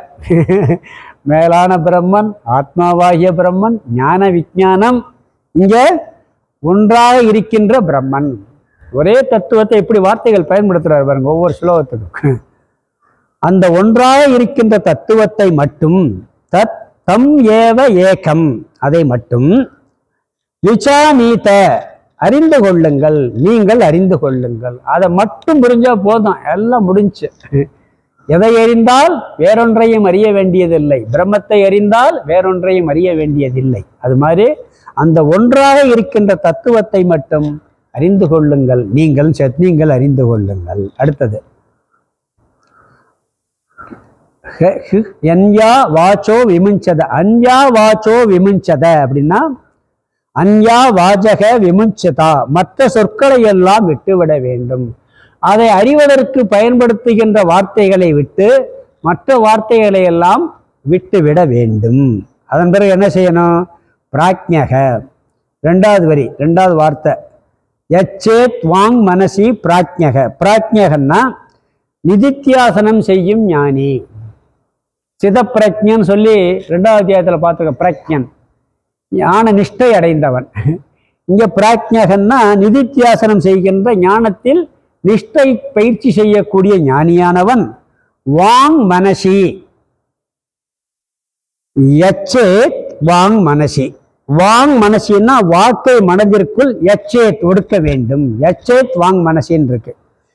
மேலான பிரம்மன் ஆத்மாவாகிய பிரம்மன் ஞான விஞ்ஞானம் இங்க ஒன்றாக இருக்கின்ற பிரம்மன் ஒரே தத்துவத்தை எப்படி வார்த்தைகள் பயன்படுத்துறாரு பாருங்க ஒவ்வொரு ஸ்லோகத்துக்கும் அந்த ஒன்றாக இருக்கின்ற தத்துவத்தை மட்டும் தத் தம் ஏவ ஏகம் அதை மட்டும் விசாநீத அறிந்து கொள்ளுங்கள் நீங்கள் அறிந்து கொள்ளுங்கள் அதை மட்டும் புரிஞ்சா போதும் எல்லாம் முடிஞ்சு எதை அறிந்தால் வேறொன்றையும் அறிய வேண்டியதில்லை பிரம்மத்தை அறிந்தால் வேறொன்றையும் அறிய வேண்டியதில்லை அது மாதிரி அந்த ஒன்றாக இருக்கின்ற தத்துவத்தை மட்டும் அறிந்து கொள்ளுங்கள் நீங்கள் செ- நீங்கள் அறிந்து கொள்ளுங்கள் அடுத்தது ஹ- ஹி- அன்யா வாச்சோ விமுஞ்சத அன்யா வாச்சோ விமுஞ்சத அப்படின்னா அன்யா வாஜக விமுஞ்சதா மற்ற சொற்களை எல்லாம் விட்டுவிட வேண்டும் அதை அறிவதற்கு பயன்படுத்துகின்ற வார்த்தைகளை விட்டு மற்ற வார்த்தைகளை எல்லாம் விட்டுவிட வேண்டும் அதன் பிறகு என்ன செய்யணும் பிராக்ஞக ரெண்டாவது வரி ரெண்டாவது வார்த்தை யச்சேத் வாங் மனசி பிராக்ஞக பிராக்ஞகன்னா நிதித்தியாசனம் செய்யும் ஞானி சிதப்பிரஜன் சொல்லி ரெண்டாவது அத்தியாயத்தில் பார்த்துருக்க பிரஜன் ஞான நிஷ்டை அடைந்தவன் இங்க பிராக்ஞகன்னா நிதித்தியாசனம் செய்கின்ற ஞானத்தில் நிஷ்டை பயிற்சி செய்யக்கூடிய ஞானியானவன் வாங் மனசி யச்சேத் வாங் மனசி வாங் மனசின்னா வாக்கை மனதிற்குள் யச்சேத் ஒடுக்க வேண்டும் யச்சேத் வாங் மனசின்னு இருக்கு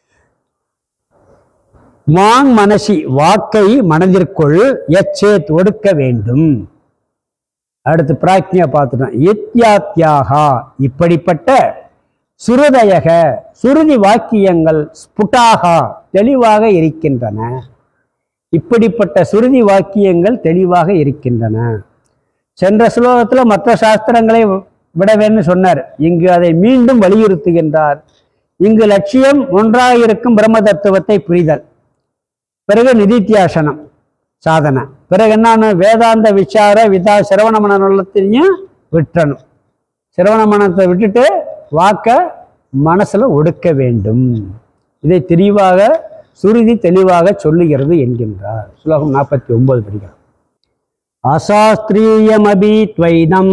வாங் மனசி வாக்கை மனதிற்குள் யச்சேத் ஒடுக்க வேண்டும் அடுத்து பிராக்ஞியா பார்த்துட்டோம் இத்யாத்யாகா இப்படிப்பட்ட சுருதயக சுருதி வாக்கியங்கள் ஸ்புட்டாகா தெளிவாக இருக்கின்றன இப்படிப்பட்ட சுருதி வாக்கியங்கள் தெளிவாக இருக்கின்றன சென்ற ஸ்லோகத்தில் மற்ற சாஸ்திரங்களை விட வேண்டும் சொன்னார் இங்கு அதை மீண்டும் வலியுறுத்துகின்றார் இங்கு லட்சியம் ஒன்றாக இருக்கும் பிரம்ம தத்துவத்தை புரிதல் பிறகு நிதித்தியாசனம் சாதனை பிறகு என்னன்னு வேதாந்த விசார விதா சிரவண மனத்தையும் விட்டணும் சிரவண மனத்தை விட்டுட்டு வாக்க மனசுல ஒடுக்க வேண்டும் இதை தெளிவாக சுருதி தெளிவாக சொல்லுகிறது என்கின்றார் சுலோகம் நாற்பத்தி ஒன்பது படிக்கிறோம் அசாஸ்திரியமபி துவைதம்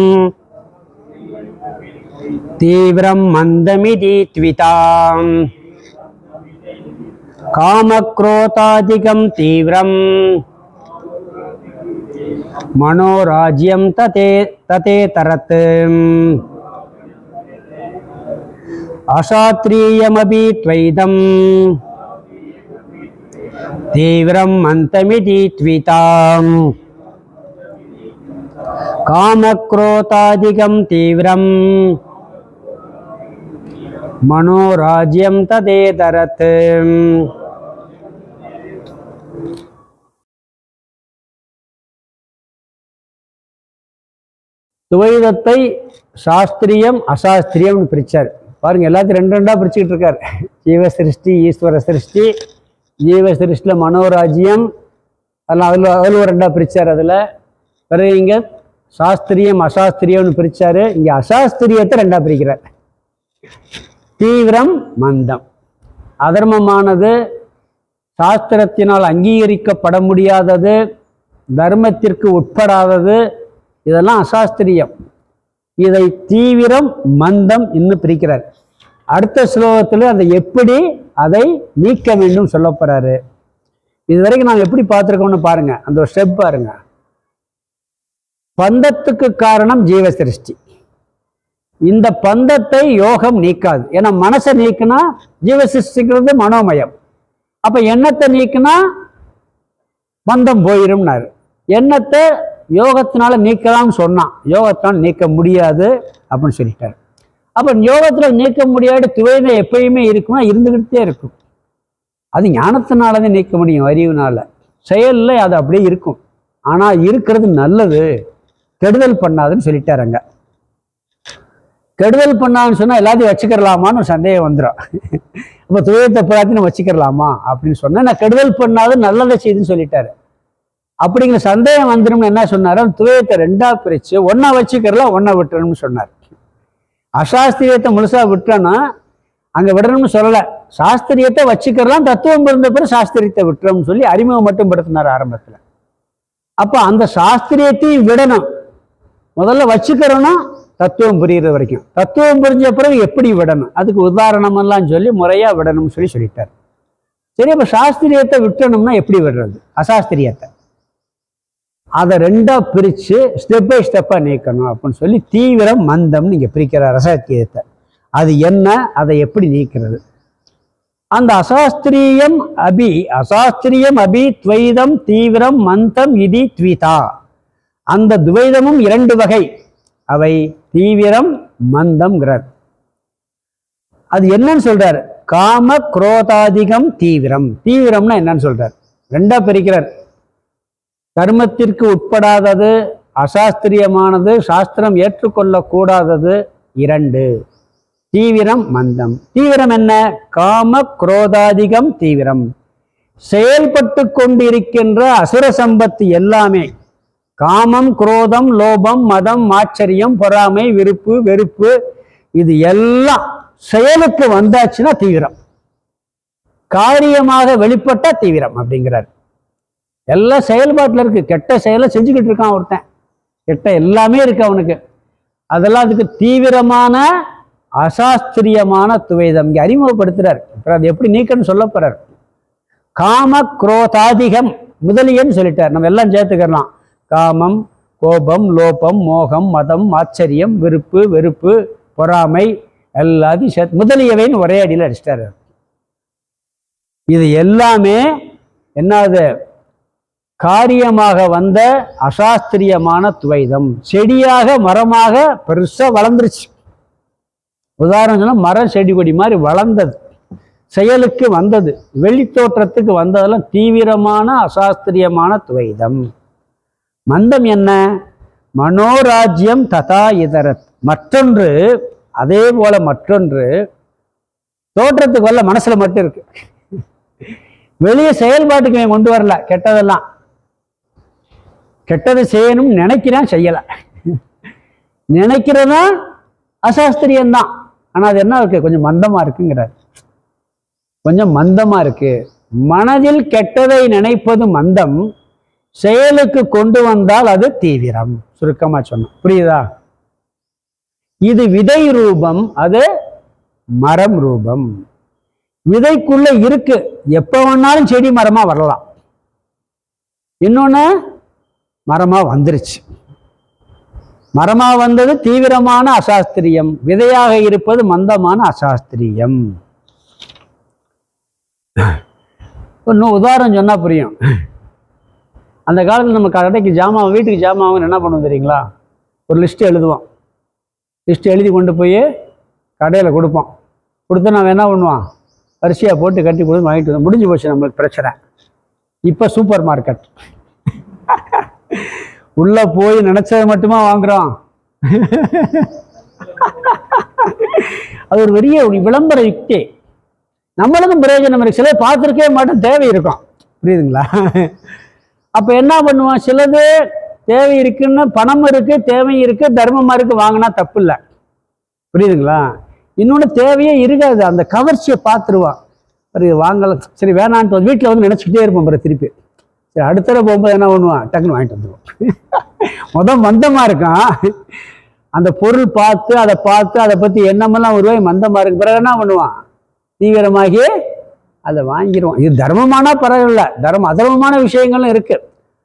தீவிரம் மந்தமிதி த்விதாம் कामक्रोतादिकं तीव्रं मनोराज्यं तते ततेतरत् अशात्रीयमपि त्वैदं तीव्रं मन्तमिति त्विताम् कामक्रोतादिकं तीव्रं मनोराज्यं तदेतरत् துவைதத்தை சாஸ்திரியம் அசாஸ்திரியம்னு பிரிச்சார் பாருங்க எல்லாத்தையும் ரெண்டு ரெண்டா பிரிச்சுக்கிட்டு இருக்கார் ஜீவ சிருஷ்டி ஈஸ்வர சிருஷ்டி ஜீவ சிருஷ்டியில் மனோராஜ்யம் அதெல்லாம் அதில் அதில் ஒரு ரெண்டா பிரிச்சார் அதில் பிறகு இங்கே சாஸ்திரியம் அசாஸ்திரியம்னு பிரிச்சாரு இங்கே அசாஸ்திரியத்தை ரெண்டா பிரிக்கிறார் தீவிரம் மந்தம் அதர்மமானது சாஸ்திரத்தினால் அங்கீகரிக்கப்பட முடியாதது தர்மத்திற்கு உட்படாதது இதெல்லாம் அசாஸ்திரியம் இதை தீவிரம் மந்தம் இன்னும் பிரிக்கிறார் அடுத்த ஸ்லோகத்தில் அதை எப்படி அதை நீக்க வேண்டும் சொல்ல போறாரு இது வரைக்கும் நாம் எப்படி பார்த்துருக்கோம்னு பாருங்க அந்த ஒரு ஸ்டெப் பாருங்க பந்தத்துக்கு காரணம் ஜீவ சிருஷ்டி இந்த பந்தத்தை யோகம் நீக்காது ஏன்னா மனசை நீக்கினா ஜீவ சிருஷ்டிக்கிறது மனோமயம் அப்ப எண்ணத்தை நீக்கினா பந்தம் போயிரும்னாரு எண்ணத்தை யோகத்தினால நீக்கலாம்னு சொன்னான் யோகத்தினால் நீக்க முடியாது அப்படின்னு சொல்லிட்டாரு அப்ப யோகத்துல நீக்க முடியாத துவைதை எப்பயுமே இருக்கும்னா இருந்துகிட்டே இருக்கும் அது ஞானத்தினால தான் நீக்க முடியும் அறிவுனால செயல்ல அது அப்படியே இருக்கும் ஆனா இருக்கிறது நல்லது கெடுதல் பண்ணாதுன்னு சொல்லிட்டாருங்க கெடுதல் பண்ணான்னு சொன்னா எல்லாத்தையும் வச்சுக்கிறலாமான்னு ஒரு சந்தேகம் வந்துடும் அப்ப துவையத்தை எல்லாத்தையும் வச்சுக்கிறலாமா அப்படின்னு சொன்னா நான் கெடுதல் பண்ணாது நல்லதை செய்துன்னு சொல்லிட்டாரு அப்படிங்கிற சந்தேகம் வந்துடும்னு என்ன சொன்னாரு அந்த துவையத்தை ரெண்டா பிரிச்சு ஒன்னா வச்சுக்கிறலாம் ஒன்னா விட்டுறணும்னு சொன்னார் அசாஸ்திரியத்தை முழுசா விட்டோன்னா அங்க விடணும்னு சொல்லல சாஸ்திரியத்தை வச்சுக்கிறலாம் தத்துவம் இருந்த பிறகு சாஸ்திரியத்தை விட்டுறோம்னு சொல்லி அறிமுகம் மட்டும் படுத்தினார் ஆரம்பத்துல அப்ப அந்த சாஸ்திரியத்தையும் விடணும் முதல்ல வச்சுக்கிறோன்னா தத்துவம் புரியுற வரைக்கும் தத்துவம் புரிஞ்ச பிறகு எப்படி விடணும் அதுக்கு உதாரணம் எல்லாம் சொல்லி முறையா விடணும்னு சொல்லி சொல்லிட்டார் சரி அப்ப சாஸ்திரியத்தை விட்டணும்னா எப்படி விடுறது அசாஸ்திரியத்தை அதை ரெண்டா பிரிச்சு ஸ்டெப் பை ஸ்டெப்பா நீக்கணும் அப்படின்னு சொல்லி தீவிரம் மந்தம் நீங்க பிரிக்கிறார் அசாஸ்திரியத்தை அது என்ன அதை எப்படி நீக்கிறது அந்த அசாஸ்திரியம் அபி அசாஸ்திரியம் அபி துவைதம் தீவிரம் மந்தம் இதி த்விதா அந்த துவைதமும் இரண்டு வகை அவை தீவிரம் மந்தம்ங்கிறார் அது என்னன்னு சொல்றார் காம குரோதாதிகம் தீவிரம் தீவிரம்னா என்னன்னு சொல்றார் ரெண்டா பிரிக்கிறார் கர்மத்திற்கு உட்படாதது அசாஸ்திரியமானது சாஸ்திரம் ஏற்றுக்கொள்ளக்கூடாதது இரண்டு தீவிரம் மந்தம் தீவிரம் என்ன காம குரோதாதிகம் தீவிரம் செயல்பட்டு கொண்டிருக்கின்ற அசுர சம்பத்து எல்லாமே காமம் குரோதம் லோபம் மதம் ஆச்சரியம் பொறாமை விருப்பு வெறுப்பு இது எல்லாம் செயலுக்கு வந்தாச்சுன்னா தீவிரம் காரியமாக வெளிப்பட்டா தீவிரம் அப்படிங்கிறார் எல்லாம் செயல்பாட்டில் இருக்கு கெட்ட செயலை செஞ்சுக்கிட்டு இருக்கான் ஒருத்தன் கெட்ட எல்லாமே இருக்கு அவனுக்கு அதெல்லாம் அதுக்கு தீவிரமான அசாஸ்திரியமான துவைதம் இங்கே அறிமுகப்படுத்துறார் அப்புறம் அது எப்படி நீக்கன்னு சொல்ல போறார் காம குரோதாதிகம் முதலியன்னு சொல்லிட்டார் நம்ம எல்லாம் சேர்த்துக்கலாம் காமம் கோபம் லோபம் மோகம் மதம் ஆச்சரியம் விருப்பு வெறுப்பு பொறாமை எல்லாத்தையும் சேர்த்து முதலியவைன்னு ஒரே அடியில் அடிச்சிட்டாரு இது எல்லாமே என்னது காரியமாக வந்த அசாஸ்திரியமான துவைதம் செடியாக மரமாக பெருசா வளர்ந்துருச்சு உதாரணம் சொன்னா மரம் செடி கொடி மாதிரி வளர்ந்தது செயலுக்கு வந்தது வெளித்தோற்றத்துக்கு வந்ததெல்லாம் தீவிரமான அசாஸ்திரியமான துவைதம் மந்தம் என்ன மனோராஜ்யம் ததா இதரத் மற்றொன்று அதே போல மற்றொன்று தோற்றத்துக்கு வரல மனசுல மட்டும் இருக்கு வெளியே செயல்பாட்டுக்கு இவன் கொண்டு வரல கெட்டதெல்லாம் கெட்டதை செய்யணும்னு நினைக்கிறான் செய்யல நினைக்கிறதா அசாஸ்திரியம்தான் ஆனா அது என்ன இருக்கு கொஞ்சம் மந்தமா இருக்குங்கிறார் கொஞ்சம் மந்தமா இருக்கு மனதில் கெட்டதை நினைப்பது மந்தம் செயலுக்கு கொண்டு வந்தால் அது தீவிரம் சுருக்கமா சொன்னோம் புரியுதா இது விதை ரூபம் அது மரம் ரூபம் விதைக்குள்ள இருக்கு எப்ப வேணாலும் செடி மரமா வரலாம் இன்னொன்னு மரமா வந்துருச்சு மரமா வந்தது தீவிரமான அசாஸ்திரியம் விதையாக இருப்பது மந்தமான அசாஸ்திரியம் இன்னும் உதாரணம் சொன்னா புரியும் அந்த காலத்தில் நம்ம கடைக்கு ஜாமான் வீட்டுக்கு ஜாமான் என்ன பண்ணுவோம் தெரியுங்களா ஒரு லிஸ்ட் எழுதுவோம் லிஸ்ட் எழுதி கொண்டு போய் கடையில் கொடுப்போம் கொடுத்து நான் என்ன பண்ணுவான் வரிசையாக போட்டு கட்டி கொடுத்து வாங்கிட்டு வந்தோம் முடிஞ்சு போச்சு நம்மளுக்கு பிரச்சனை இப்போ சூப்பர் மார்க்கெட் உள்ளே போய் நினச்சதை மட்டுமா வாங்குறோம் அது ஒரு பெரிய ஒரு விளம்பர யுக்தி நம்மளுக்கும் பிரயோஜனம் இருக்கு சிலர் பார்த்துருக்கவே மாட்டோம் தேவை இருக்கும் புரியுதுங்களா அப்போ என்ன பண்ணுவான் சிலது தேவை இருக்குன்னு பணம் இருக்கு தேவை இருக்கு தர்மமா இருக்கு வாங்கினா தப்பு இல்லை புரியுதுங்களா இன்னொன்று தேவையே இருக்காது அந்த கவர்ச்சியை பார்த்துருவான் சரி வாங்கல சரி வேணான்ட்டு வந்து வீட்டில் வந்து நினச்சிக்கிட்டே இருப்போம் பிறகு திருப்பி சரி அடுத்த தடவை போகும்போது என்ன பண்ணுவான் டக்குன்னு வாங்கிட்டு வந்துடுவோம் மொதல் மந்தமாக இருக்கான் அந்த பொருள் பார்த்து அதை பார்த்து அதை பற்றி எண்ணமெல்லாம் ஒரு ரூபாய் மந்தமாக இருக்கு பிறகு என்ன பண்ணுவான் தீவிரமாகி அதை வாங்கிடுவோம் இது தர்மமானா பரவாயில்ல தர்மம் அதர்மமான விஷயங்களும் இருக்கு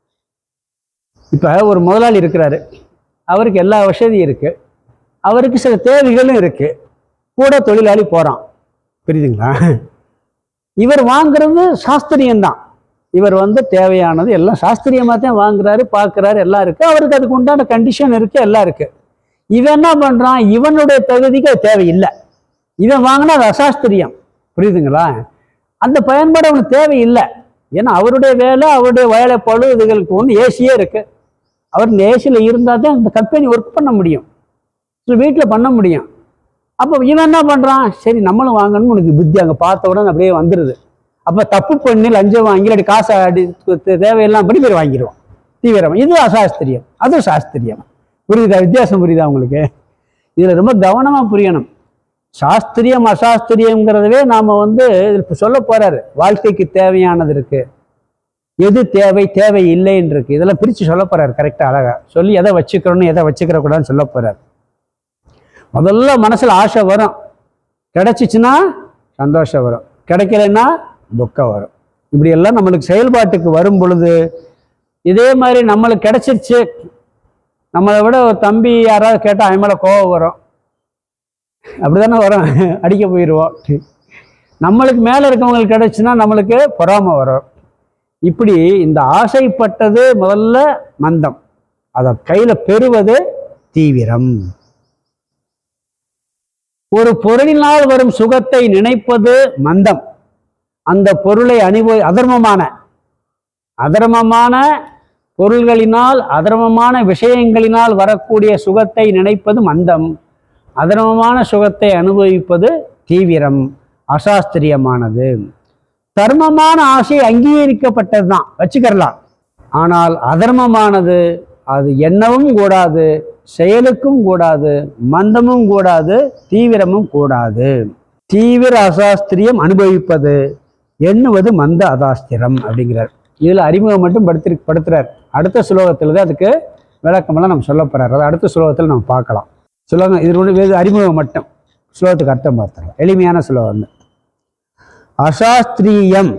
இப்போ ஒரு முதலாளி இருக்கிறாரு அவருக்கு எல்லா வசதியும் இருக்கு அவருக்கு சில தேவைகளும் இருக்கு கூட தொழிலாளி போறான் புரியுதுங்களா இவர் வாங்குறது சாஸ்திரியம்தான் இவர் வந்து தேவையானது எல்லாம் சாஸ்திரியமாக தான் வாங்குறாரு பார்க்குறாரு எல்லாம் இருக்கு அவருக்கு அதுக்கு உண்டான கண்டிஷன் இருக்கு எல்லாம் இருக்கு இவன் என்ன பண்றான் இவனுடைய தகுதிக்கு அது தேவையில்லை இவன் வாங்கினா அது அசாஸ்திரியம் புரியுதுங்களா அந்த பயன்பாடு அவனுக்கு தேவையில்லை ஏன்னா அவருடைய வேலை அவருடைய வேலைப்பாடு இதுகளுக்கு ஒன்று ஏசியே இருக்கு அவர் இந்த ஏசியில் இருந்தால் தான் இந்த கம்பெனி ஒர்க் பண்ண முடியும் வீட்டில் பண்ண முடியும் அப்போ இவன் என்ன பண்ணுறான் சரி நம்மளும் வாங்கணும்னு உனக்கு புத்தி அங்கே பார்த்த உடனே அப்படியே வந்துடுது அப்போ தப்பு பண்ணி லஞ்சம் வாங்கி இல்லாட்டி காசை அடி கு- தேவையெல்லாம் படி பேர் வாங்கிடுவான் தீவிரம் இது அசாஸ்திரியம் அது சாஸ்திரியம் புரியுதா வித்தியாசம் புரியுதா உங்களுக்கு இதில் ரொம்ப கவனமாக புரியணும் சாஸ்திரியம் அசாஸ்திரியங்கிறதவே நாம் வந்து இப்போ சொல்ல போறாரு வாழ்க்கைக்கு தேவையானது இருக்கு எது தேவை தேவை இல்லைன்னு இருக்கு இதெல்லாம் பிரித்து சொல்ல போறாரு கரெக்டாக அழகா சொல்லி எதை வச்சுக்கிறோன்னு எதை வச்சுக்கிற கூடாதுன்னு சொல்ல போறாரு முதல்ல மனசுல ஆசை வரும் கிடைச்சிச்சுன்னா சந்தோஷம் வரும் கிடைக்கலைன்னா துக்கம் வரும் இப்படி எல்லாம் நம்மளுக்கு செயல்பாட்டுக்கு வரும் பொழுது இதே மாதிரி நம்மளுக்கு கிடைச்சிருச்சு நம்மளை விட ஒரு தம்பி யாராவது கேட்டால் அவன் மேலே கோவம் வரும் அப்படிதானே வரும் அடிக்க போயிடுவோம் நம்மளுக்கு மேலே இருக்கவங்களுக்கு கிடைச்சுன்னா நம்மளுக்கு பொறாமை வரும் இப்படி இந்த ஆசைப்பட்டது முதல்ல மந்தம் அதை கையில் பெறுவது தீவிரம் ஒரு பொருளினால் வரும் சுகத்தை நினைப்பது மந்தம் அந்த பொருளை அனுபவி அதர்மமான அதர்மமான பொருள்களினால் அதர்மமான விஷயங்களினால் வரக்கூடிய சுகத்தை நினைப்பது மந்தம் அதர்மமான சுகத்தை அனுபவிப்பது தீவிரம் அசாஸ்திரியமானது தர்மமான ஆசை அங்கீகரிக்கப்பட்டது தான் வச்சுக்கிறலாம் ஆனால் அதர்மமானது அது எண்ணவும் கூடாது செயலுக்கும் கூடாது மந்தமும் கூடாது தீவிரமும் கூடாது தீவிர அசாஸ்திரியம் அனுபவிப்பது எண்ணுவது மந்த அதாஸ்திரம் அப்படிங்கிறார் இதில் அறிமுகம் மட்டும் படுத்தி படுத்துறார் அடுத்த சுலோகத்தில் தான் அதுக்கு விளக்கமெல்லாம் நம்ம சொல்ல போறார் அதை அடுத்த சுலோகத்தில் நம்ம பார்க்கலாம் சுலோகம் இது ஒன்று வேறு அறிமுகம் மட்டும் சுலோகத்துக்கு அர்த்தம் பார்த்துக்கலாம் எளிமையான சுலோகம் தான் அசாஸ்திரியம்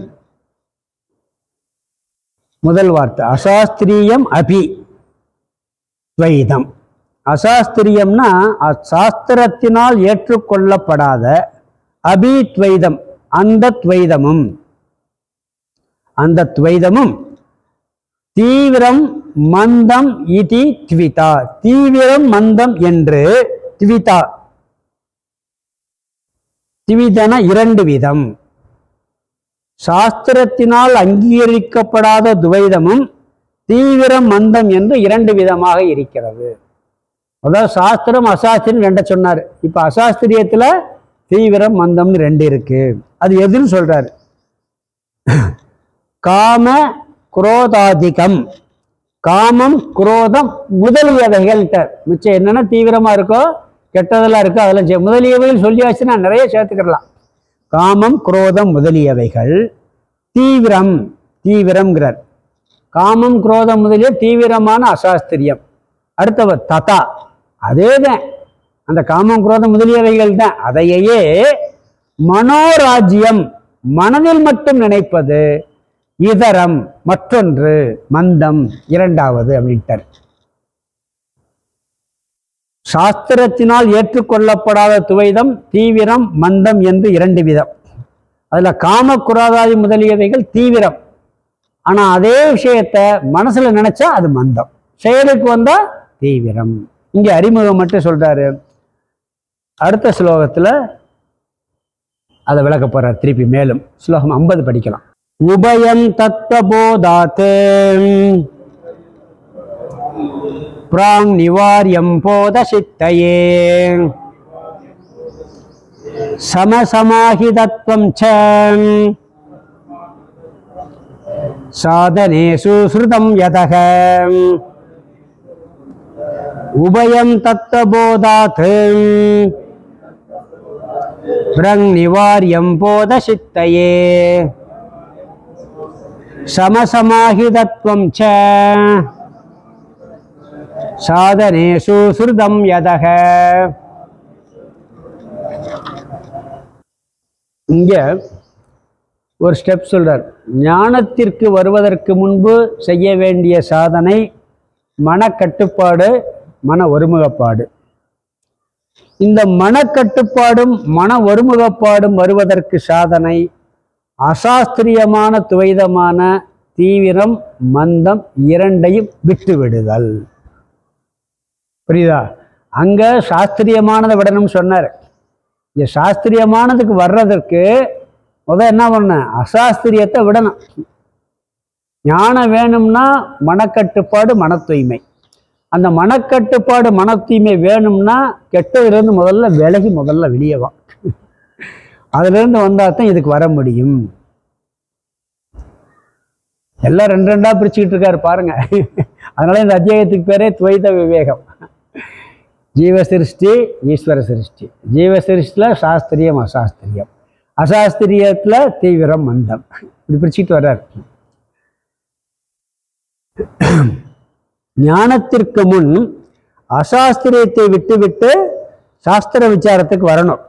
முதல் வார்த்தை அசாஸ்திரியம் அபி துவைதம் அசாஸ்திரியம்னா சாஸ்திரத்தினால் ஏற்றுக்கொள்ளப்படாத அபித்வைதம் அந்த துவைதமும் அந்த துவைதமும் தீவிரம் மந்தம் இதி த்விதா தீவிரம் மந்தம் என்று த்விதா திவிதன இரண்டு விதம் சாஸ்திரத்தினால் அங்கீகரிக்கப்படாத துவைதமும் தீவிரம் மந்தம் என்று இரண்டு விதமாக இருக்கிறது அதாவது சாஸ்திரம் அசாஸ்திரம் ரெண்ட சொன்னார் இப்ப அசாஸ்திரியத்துல தீவிரம் மந்தம்னு ரெண்டு இருக்கு அது எதுன்னு சொல்றாரு காம குரோதாதிகம் காமம் குரோதம் முதலியவைகள்கிட்ட மிச்சம் என்னென்ன தீவிரமா இருக்கோ கெட்டதெல்லாம் இருக்கோ அதெல்லாம் செய் முதலியவைகள் சொல்லியாச்சுன்னா நிறைய சேர்த்துக்கிடலாம் காமம் குரோதம் முதலியவைகள் தீவிரம் தீவிரம்ங்கிறார் காமம் குரோதம் முதலிய தீவிரமான அசாஸ்திரியம் அடுத்தவர் ததா அதேதான் அந்த காமம் குரோதம் முதலியவைகள் தான் அதையே மனோராஜ்யம் மனதில் மட்டும் நினைப்பது இதரம் மற்றொன்று மந்தம் இரண்டாவது அப்படின்ட்டார் சாஸ்திரத்தினால் ஏற்றுக்கொள்ளப்படாத துவைதம் தீவிரம் மந்தம் என்று இரண்டு விதம் அதுல காம குராதாதி முதலியவைகள் தீவிரம் ஆனா அதே விஷயத்த மனசுல நினைச்சா அது மந்தம் செயலுக்கு வந்தா தீவிரம் இங்க அறிமுகம் மட்டும் சொல்றாரு அடுத்த ஸ்லோகத்துல அதை விளக்க போறார் திருப்பி மேலும் ஸ்லோகம் ஐம்பது படிக்கலாம் உபயம் தத்வபோதாத் பிராங் நிவாரியம் போதசித்தயே சமசமாஹிதத்வம் ச சாதனேஷு ஸ்ருதம் யதக உபயம் தத்தபோதாத் பிரங் நிவாரியம் போதசித்தயே சமசமாஹிதத்வம் ச சாதனேஷு ஸ்ருதம் யதக இங்க ஒரு ஸ்டெப் சொல்றார் ஞானத்திற்கு வருவதற்கு முன்பு செய்ய வேண்டிய சாதனை மனக்கட்டுப்பாடு மன ஒருமுகப்பாடு இந்த மனக்கட்டுப்பாடும் மன ஒருமுகப்பாடும் வருவதற்கு சாதனை அசாஸ்திரியமான துவைதமான தீவிரம் மந்தம் இரண்டையும் விட்டு விடுதல் புரியுதா அங்க சாஸ்திரியமானதை விடணும்னு சொன்னார் இங்க சாஸ்திரியமானதுக்கு வர்றதற்கு முத என்ன பண்ண அசாஸ்திரியத்தை விடணும் ஞானம் வேணும்னா மனக்கட்டுப்பாடு மன தூய்மை அந்த மனக்கட்டுப்பாடு மன தூய்மை வேணும்னா கெட்டதுலேருந்து முதல்ல விலகி முதல்ல வெளியே வா அதுலேருந்து வந்தால் தான் இதுக்கு வர முடியும் எல்லாம் ரெண்டு ரெண்டா பிரிச்சுக்கிட்டு இருக்காரு பாருங்க அதனால இந்த அத்தியாயத்துக்கு பேரே துவைத விவேகம் ஜீவ சிருஷ்டி ஈஸ்வர சிருஷ்டி ஜீவ சிருஷ்டியில் சாஸ்திரியம் அசாஸ்திரியம் அசாஸ்திரியத்துல தீவிரம் மந்தம் இப்படி பிரிச்சுட்டு வர்றார் ஞானத்திற்கு முன் அசாஸ்திரியத்தை விட்டுவிட்டு சாஸ்திர விசாரத்துக்கு வரணும்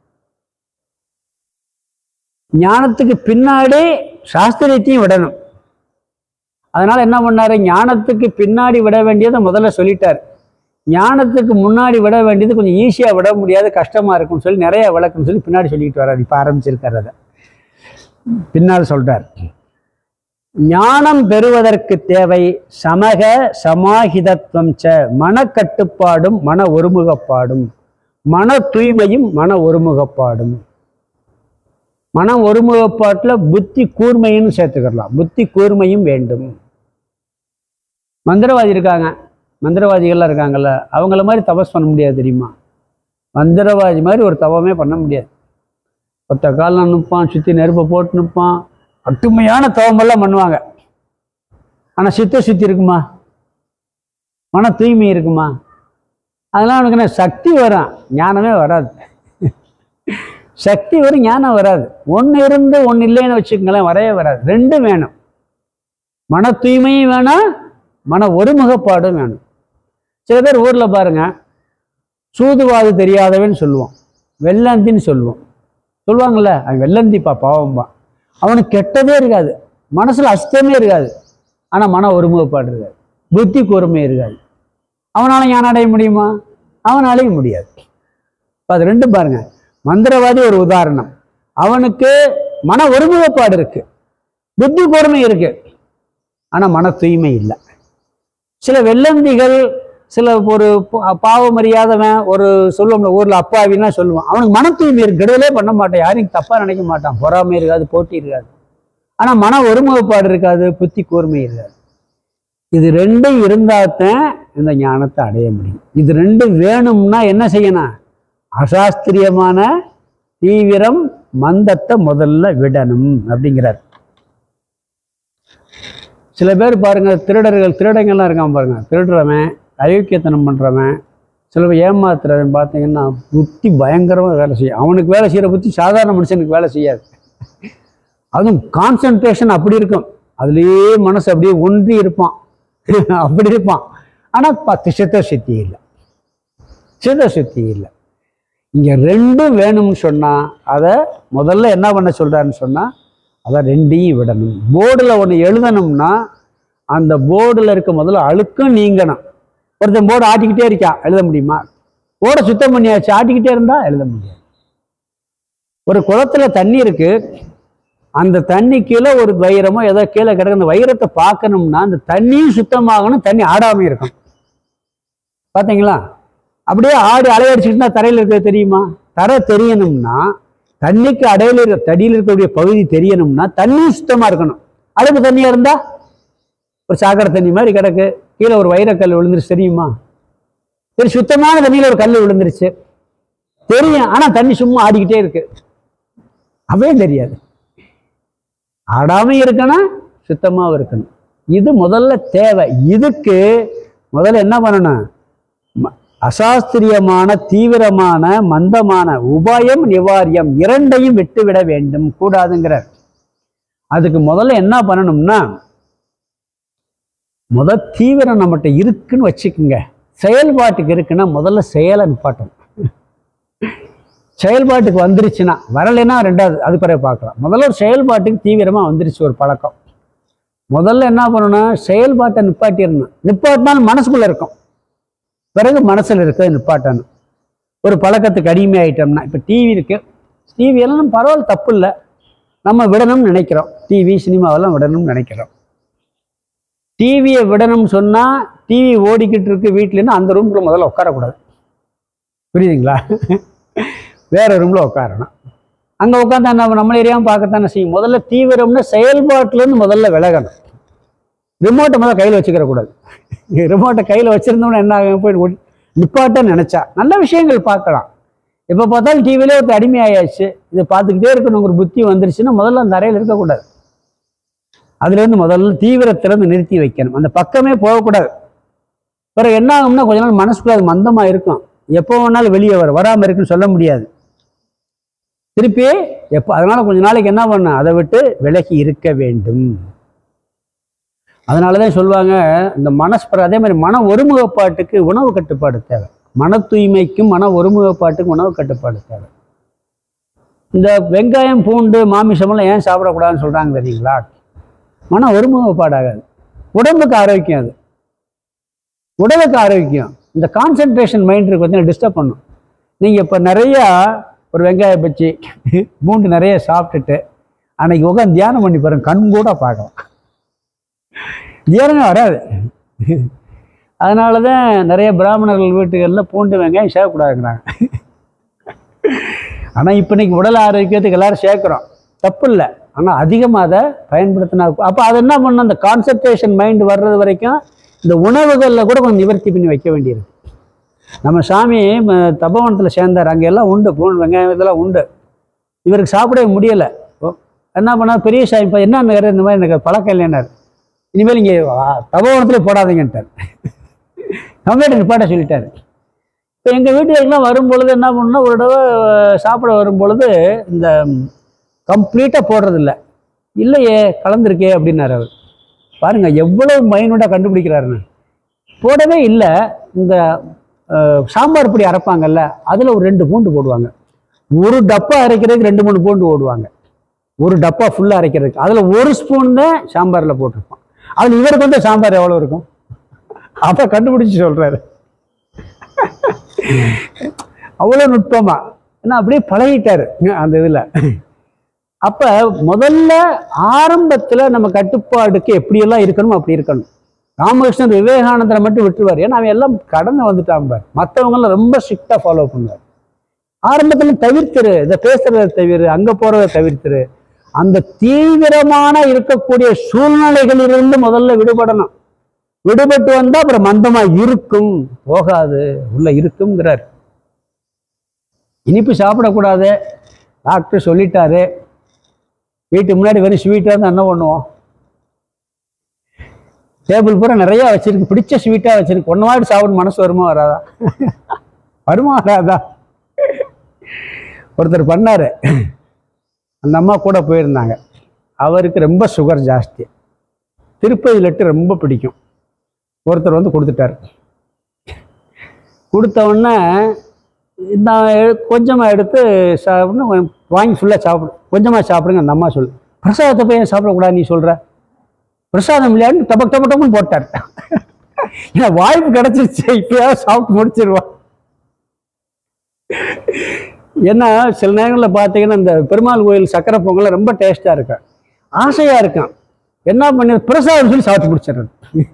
ஞானத்துக்கு பின்னாடி சாஸ்திரியத்தையும் விடணும் அதனால என்ன பண்ணாரு ஞானத்துக்கு பின்னாடி விட வேண்டியதை முதல்ல சொல்லிட்டார் ஞானத்துக்கு முன்னாடி விட வேண்டியது கொஞ்சம் ஈஸியா விட முடியாது கஷ்டமா இருக்கும்னு சொல்லி நிறைய விளக்குன்னு சொல்லி பின்னாடி சொல்லிட்டு வர்றாரு இப்ப ஆரம்பிச்சிருக்காரு அதை பின்னால் சொல்றார் ஞானம் பெறுவதற்கு தேவை சமக சமாஹிதத்துவம் ச மனக்கட்டுப்பாடும் மன ஒருமுகப்பாடும் மன தூய்மையும் மன ஒருமுகப்பாடும் மன ஒருமுகப்பாட்டில் புத்தி கூர்மைன்னு சேர்த்துக்கலாம் புத்தி கூர்மையும் வேண்டும் மந்திரவாதி இருக்காங்க மந்திரவாதிகள்லாம் இருக்காங்கல்ல அவங்கள மாதிரி தபஸ் பண்ண முடியாது தெரியுமா மந்திரவாதி மாதிரி ஒரு தவமே பண்ண முடியாது ஒத்த காலில் நிற்பான் சுற்றி நெருப்பை போட்டு நிற்பான் கட்டுமையான தவமெல்லாம் பண்ணுவாங்க ஆனால் சித்த சுத்தி இருக்குமா மன தூய்மை இருக்குமா அதெல்லாம் அவனுக்கு என்ன சக்தி வரும் ஞானமே வராது சக்தி வரும் ஞானம் வராது ஒன்று இருந்து ஒன்று இல்லைன்னு வச்சுக்கோங்களேன் வரவே வராது ரெண்டும் வேணும் மன தூய்மையும் வேணும் மன ஒருமுகப்பாடும் வேணும் சில பேர் ஊரில் பாருங்க சூதுவாது தெரியாதவன் சொல்லுவோம் வெள்ளந்தின்னு சொல்லுவோம் சொல்லுவாங்கள்ல அவன் வெள்ளந்திப்பா பாவம்பா அவனுக்கு கெட்டதே இருக்காது மனசில் அசுத்தமே இருக்காது ஆனால் மன ஒருமுகப்பாடு இருக்காது புத்தி கூர்மை இருக்காது அவனால் ஞானம் அடைய முடியுமா அவனாலையும் முடியாது இப்ப அது ரெண்டும் பாருங்க மந்திரவாதி ஒரு உதாரணம் அவனுக்கு மன ஒருமுகப்பாடு இருக்கு புத்தி கூர்மை இருக்கு ஆனால் மன தூய்மை இல்லை சில வெள்ளந்திகள் சில ஒரு பா- பாவம் அறியாதவன் ஒரு சொல்லுவோம்ல ஊர்ல அப்பாவின்னா சொல்லுவான் அவனுக்கு மன தூய்மை இருக்கு கெடுதலே பண்ண மாட்டான் யாரையும் தப்பா நினைக்க மாட்டான் பொறாமை இருக்காது போட்டி இருக்காது ஆனா மன ஒருமுகப்பாடு இருக்காது புத்தி கூர்மை இருக்காது இது ரெண்டும் இருந்தாதான் இந்த ஞானத்தை அடைய முடியும் இது ரெண்டும் வேணும்னா என்ன செய்யணும் அசாஸ்திரியமான தீவிரம் மந்தத்தை முதல்ல விடணும் அப்படிங்கிறார் சில பேர் பாருங்க திருடர்கள் திருடங்கள்லாம் இருக்கான் பாருங்க திருடுறவன் அயோக்கியத்தனம் பண்ணுறவன் சில பேர் ஏமாத்துறவன் பார்த்தீங்கன்னா புத்தி பயங்கரமாக வேலை செய்யும் அவனுக்கு வேலை செய்கிற புத்தி சாதாரண மனுஷனுக்கு வேலை செய்யாது அதுவும் கான்சன்ட்ரேஷன் அப்படி இருக்கும் அதுலேயே மனசு அப்படியே ஒன்றி இருப்பான் அப்படி இருப்பான் ஆனால் பத்து சித்த சித்தி இல்லை சித்த சித்தி இல்லை இங்கே ரெண்டும் வேணும்னு சொன்னால் அதை முதல்ல என்ன பண்ண சொல்கிறாருன்னு சொன்னால் அதை ரெண்டையும் விடணும் போர்டில் ஒன்று எழுதணும்னா அந்த போர்டில் இருக்க முதல்ல அழுக்கும் நீங்கணும் ஒருத்தன் போர்டு ஆட்டிக்கிட்டே இருக்கான் எழுத முடியுமா போர்டை சுத்தம் பண்ணியாச்சு ஆட்டிக்கிட்டே இருந்தா எழுத முடியாது ஒரு குளத்துல தண்ணி இருக்கு அந்த தண்ணி கீழே ஒரு வைரமோ ஏதோ கீழே கிடக்கு அந்த வைரத்தை பார்க்கணும்னா அந்த தண்ணியும் சுத்தமாகணும் தண்ணி ஆடாம இருக்கும் பாத்தீங்களா அப்படியே ஆடி அலையடிச்சுட்டு தரையில் இருக்கிறது தெரியுமா தரை தெரியணும்னா தண்ணிக்கு அடையில இருக்க தடியில் இருக்கக்கூடிய பகுதி தெரியணும்னா தண்ணியும் சுத்தமா இருக்கணும் அழுப்பு தண்ணியா இருந்தா ஒரு சாக்கடை தண்ணி மாதிரி கிடக்கு கீழே ஒரு வைரக்கல் விழுந்துருச்சு தெரியுமா சரி சுத்தமான தண்ணியில ஒரு கல் விழுந்துருச்சு தெரியும் ஆனா தண்ணி சும்மா ஆடிக்கிட்டே இருக்கு அவே தெரியாது ஆடாம இருக்கணும் சுத்தமாவும் இருக்கணும் இது முதல்ல தேவை இதுக்கு முதல்ல என்ன பண்ணணும் ம- அசாஸ்திரியமான தீவிரமான மந்தமான உபாயம் நிவாரியம் இரண்டையும் விட்டுவிட வேண்டும் கூடாதுங்கிறார் அதுக்கு முதல்ல என்ன பண்ணணும்னா முத தீவிரம் நம்மகிட்ட இருக்குன்னு வச்சுக்கோங்க செயல்பாட்டுக்கு இருக்குன்னா முதல்ல செயலை நிப்பாட்டணும் செயல்பாட்டுக்கு வந்துருச்சுன்னா வரலைன்னா ரெண்டாவது அது பிறகு பார்க்கலாம் முதல்ல ஒரு செயல்பாட்டுக்கு தீவிரமாக வந்துருச்சு ஒரு பழக்கம் முதல்ல என்ன பண்ணணும் செயல்பாட்டை நிப்பாட்டிடணும் நிப்பாட்டினாலும் மனசுக்குள்ள இருக்கும் பிறகு மனசில் இருக்கிறத நிப்பாட்டணும் ஒரு பழக்கத்துக்கு அடிமை ஆயிட்டோம்னா இப்போ டிவி இருக்கு டிவி எல்லாம் பரவாயில்ல தப்பு இல்லை நம்ம விடணும்னு நினைக்கிறோம் டிவி சினிமாவெல்லாம் விடணும்னு நினைக்கிறோம் டிவியை விடணும்னு சொன்னால் டிவி ஓடிக்கிட்டு இருக்கு வீட்டிலன்னா அந்த ரூம்குள்ள முதல்ல உட்காரக்கூடாது புரியுதுங்களா வேற ரூம்ல உட்காரணும் அங்கே உட்காந்து நம்ம நம்மள ஏரியாவும் பார்க்கத்தானே செய்யும் முதல்ல தீவிரம்னு செயல்பாட்டிலேருந்து முதல்ல விலகணும் ரிமோட்டை முதல்ல கையில் வச்சுக்கிற கூடாது ரிமோட்டை கையில் வச்சிருந்தோம்னா என்ன ஆகும் போய் ஒடி- நிப்பாட்ட நினைச்சா நல்ல விஷயங்கள் பார்க்கலாம் எப்போ பார்த்தாலும் டிவிலே ஒரு அடிமையாயாச்சு இதை பார்த்துக்கிட்டே இருக்கணும் ஒரு புத்தி வந்துருச்சுன்னா முதல்ல அந்த அறையில் இருக்கக்கூடாது அதுலேருந்து முதல்ல தீவிரத்திலேருந்து நிறுத்தி வைக்கணும் அந்த பக்கமே போகக்கூடாது பிறகு என்ன ஆகும்னா கொஞ்ச நாள் மனசுக்குள்ள அது மந்தமாக இருக்கும் எப்போ வேணாலும் வெளியே வரும் வராமல் இருக்குன்னு சொல்ல முடியாது திருப்பி எப்போ அதனால கொஞ்ச நாளைக்கு என்ன பண்ண அதை விட்டு விலகி இருக்க வேண்டும் அதனால தான் சொல்லுவாங்க இந்த மனஸ்பர அதே மாதிரி மன ஒருமுகப்பாட்டுக்கு உணவு கட்டுப்பாடு தேவை மன தூய்மைக்கும் மன ஒருமுகப்பாட்டுக்கும் உணவு கட்டுப்பாடு தேவை இந்த வெங்காயம் பூண்டு மாமிசமெல்லாம் ஏன் சாப்பிடக்கூடாதுன்னு சொல்கிறாங்க தெரியுங்களா மன ஒருமுகப்பாடாகாது உடம்புக்கு ஆரோக்கியம் அது உடலுக்கு ஆரோக்கியம் இந்த கான்சென்ட்ரேஷன் மைண்ட் இருக்கு பார்த்தீங்கன்னா டிஸ்டர்ப் பண்ணும் நீங்கள் இப்போ நிறையா ஒரு வெங்காய பச்சி பூண்டு நிறைய சாப்பிட்டுட்டு அன்னைக்கு உட்காந்து தியானம் பண்ணி பாருங்க கண் கூட பார்க்கலாம் தியானமே வராது அதனால தான் நிறைய பிராமணர்கள் வீட்டுகளில் பூண்டு வெங்காயம் சேர்க்கக்கூடாதுங்கிறாங்க ஆனால் இப்போ இன்னைக்கு உடல் ஆரோக்கியத்துக்கு எல்லாரும் சேர்க்குறோம் தப்பு இல்லை ஆனால் அதிகமாக அதை பயன்படுத்தினா அப்போ அது என்ன பண்ணும் அந்த கான்சன்ட்ரேஷன் மைண்ட் வர்றது வரைக்கும் இந்த உணவுகளில் கூட கொஞ்சம் நிவர்த்தி பண்ணி வைக்க வேண்டியிருக்கு நம்ம சாமி ம, தபோவனத்தில் சேர்ந்தார் அங்கே எல்லாம் உண்டு பூண்டு வெங்காயம் இதெல்லாம் உண்டு இவருக்கு சாப்பிடவே முடியலை என்ன பண்ணார் பெரிய சாமி இப்போ என்ன நகர் இந்த மாதிரி எனக்கு பழக்கம் இல்லைன்னார் இனிமேல் இங்கே தபோவனத்திலே போடாதீங்கன்ட்டார் கம்ப்ளைண்ட் நிப்பாட்ட சொல்லிட்டாரு இப்போ எங்கள் வீட்டுக்கெல்லாம் வரும் பொழுது என்ன பண்ணோம்னா ஒரு தடவை சாப்பிட வரும் பொழுது இந்த கம்ப்ளீட்டாக போடுறதில்ல இல்லையே கலந்துருக்கே அப்படின்னாரு அவர் பாருங்க எவ்வளவு மைனூட்டாக கண்டுபிடிக்கிறாருன்னு போடவே இல்லை இந்த அஹ், சாம்பார் பொடி அரைப்பாங்கல்ல அதில் ஒரு ரெண்டு பூண்டு போடுவாங்க ஒரு டப்பா அரைக்கிறதுக்கு ரெண்டு மூணு பூண்டு போடுவாங்க ஒரு டப்பா ஃபுல்லாக அரைக்கிறதுக்கு அதில் ஒரு ஸ்பூன் தான் சாம்பாரில் போட்டிருப்பான் அதில் இவருக்கு வந்து சாம்பார் எவ்வளோ இருக்கும் அதை கண்டுபிடிச்சு சொல்கிறாரு அவ்வளோ நுட்பமா ஏன்னா அப்படியே பழகிட்டாரு அந்த இதில் அப்போ முதல்ல ஆரம்பத்தில் நம்ம கட்டுப்பாடுக்கு எப்படியெல்லாம் இருக்கணுமோ அப்படி இருக்கணும் ராமகிருஷ்ணன் விவேகானந்தரை மட்டும் விட்டுருவார் ஏன்னா அவன் எல்லாம் கடந்து வந்துட்டான் பார் மற்றவங்களாம் ரொம்ப ஸ்ட்ரிக்டாக ஃபாலோ பண்ணுவார் ஆரம்பத்தில் தவிர்த்துரு இதை பேசுறதை தவிர அங்கே போகிறத தவிர்த்துரு அந்த தீவிரமான இருக்கக்கூடிய சூழ்நிலைகளிலிருந்து முதல்ல விடுபடணும் விடுபட்டு வந்தா அப்புறம் மந்தமா இருக்கும் போகாது உள்ள இருக்குங்கிறார் இனிப்பு சாப்பிடக்கூடாது டாக்டர் சொல்லிட்டாரு வீட்டு முன்னாடி வெறும் ஸ்வீட்டாக இருந்தால் என்ன பண்ணுவோம் டேபிள் பூரா நிறைய வச்சிருக்கு பிடிச்ச ஸ்வீட்டாக வச்சிருக்கு ஒன்று மாதிரி சாப்பிட மனசு வருமா வராதா வருமா வராதா ஒருத்தர் பண்ணாரு அந்த அம்மா கூட போயிருந்தாங்க அவருக்கு ரொம்ப சுகர் ஜாஸ்தி திருப்பதி லட்டு ரொம்ப பிடிக்கும் ஒருத்தர் வந்து கொடுத்துட்டார் கொடுத்த உடனே நான் எ- கொஞ்சமா எடுத்து சாப்பிடணும் வாங்கி ஃபுல்லாக சாப்பிடு கொஞ்சமாக சாப்பிடுங்க அந்த அம்மா சொல்லு பிரசாதத்தை போய் ஏன் சாப்பிடக்கூடாது நீ சொல்கிற பிரசாதம் இல்லையான்னு டபக் டபக் டபக்குன்னு போட்டார் ஏன்னா வாய்ப்பு கிடச்சிருச்சு இப்பயாவது சாப்பிட்டு முடிச்சிருவான் ஏன்னா சில நேரங்களில் பார்த்தீங்கன்னா இந்த பெருமாள் கோயில் சக்கரை பொங்கல் ரொம்ப டேஸ்ட்டாக இருக்கும் ஆசையாக இருக்கும் என்ன பண்ணி பிரசாதம் சொல்லி சாப்பிட்டு முடிச்சிடுறது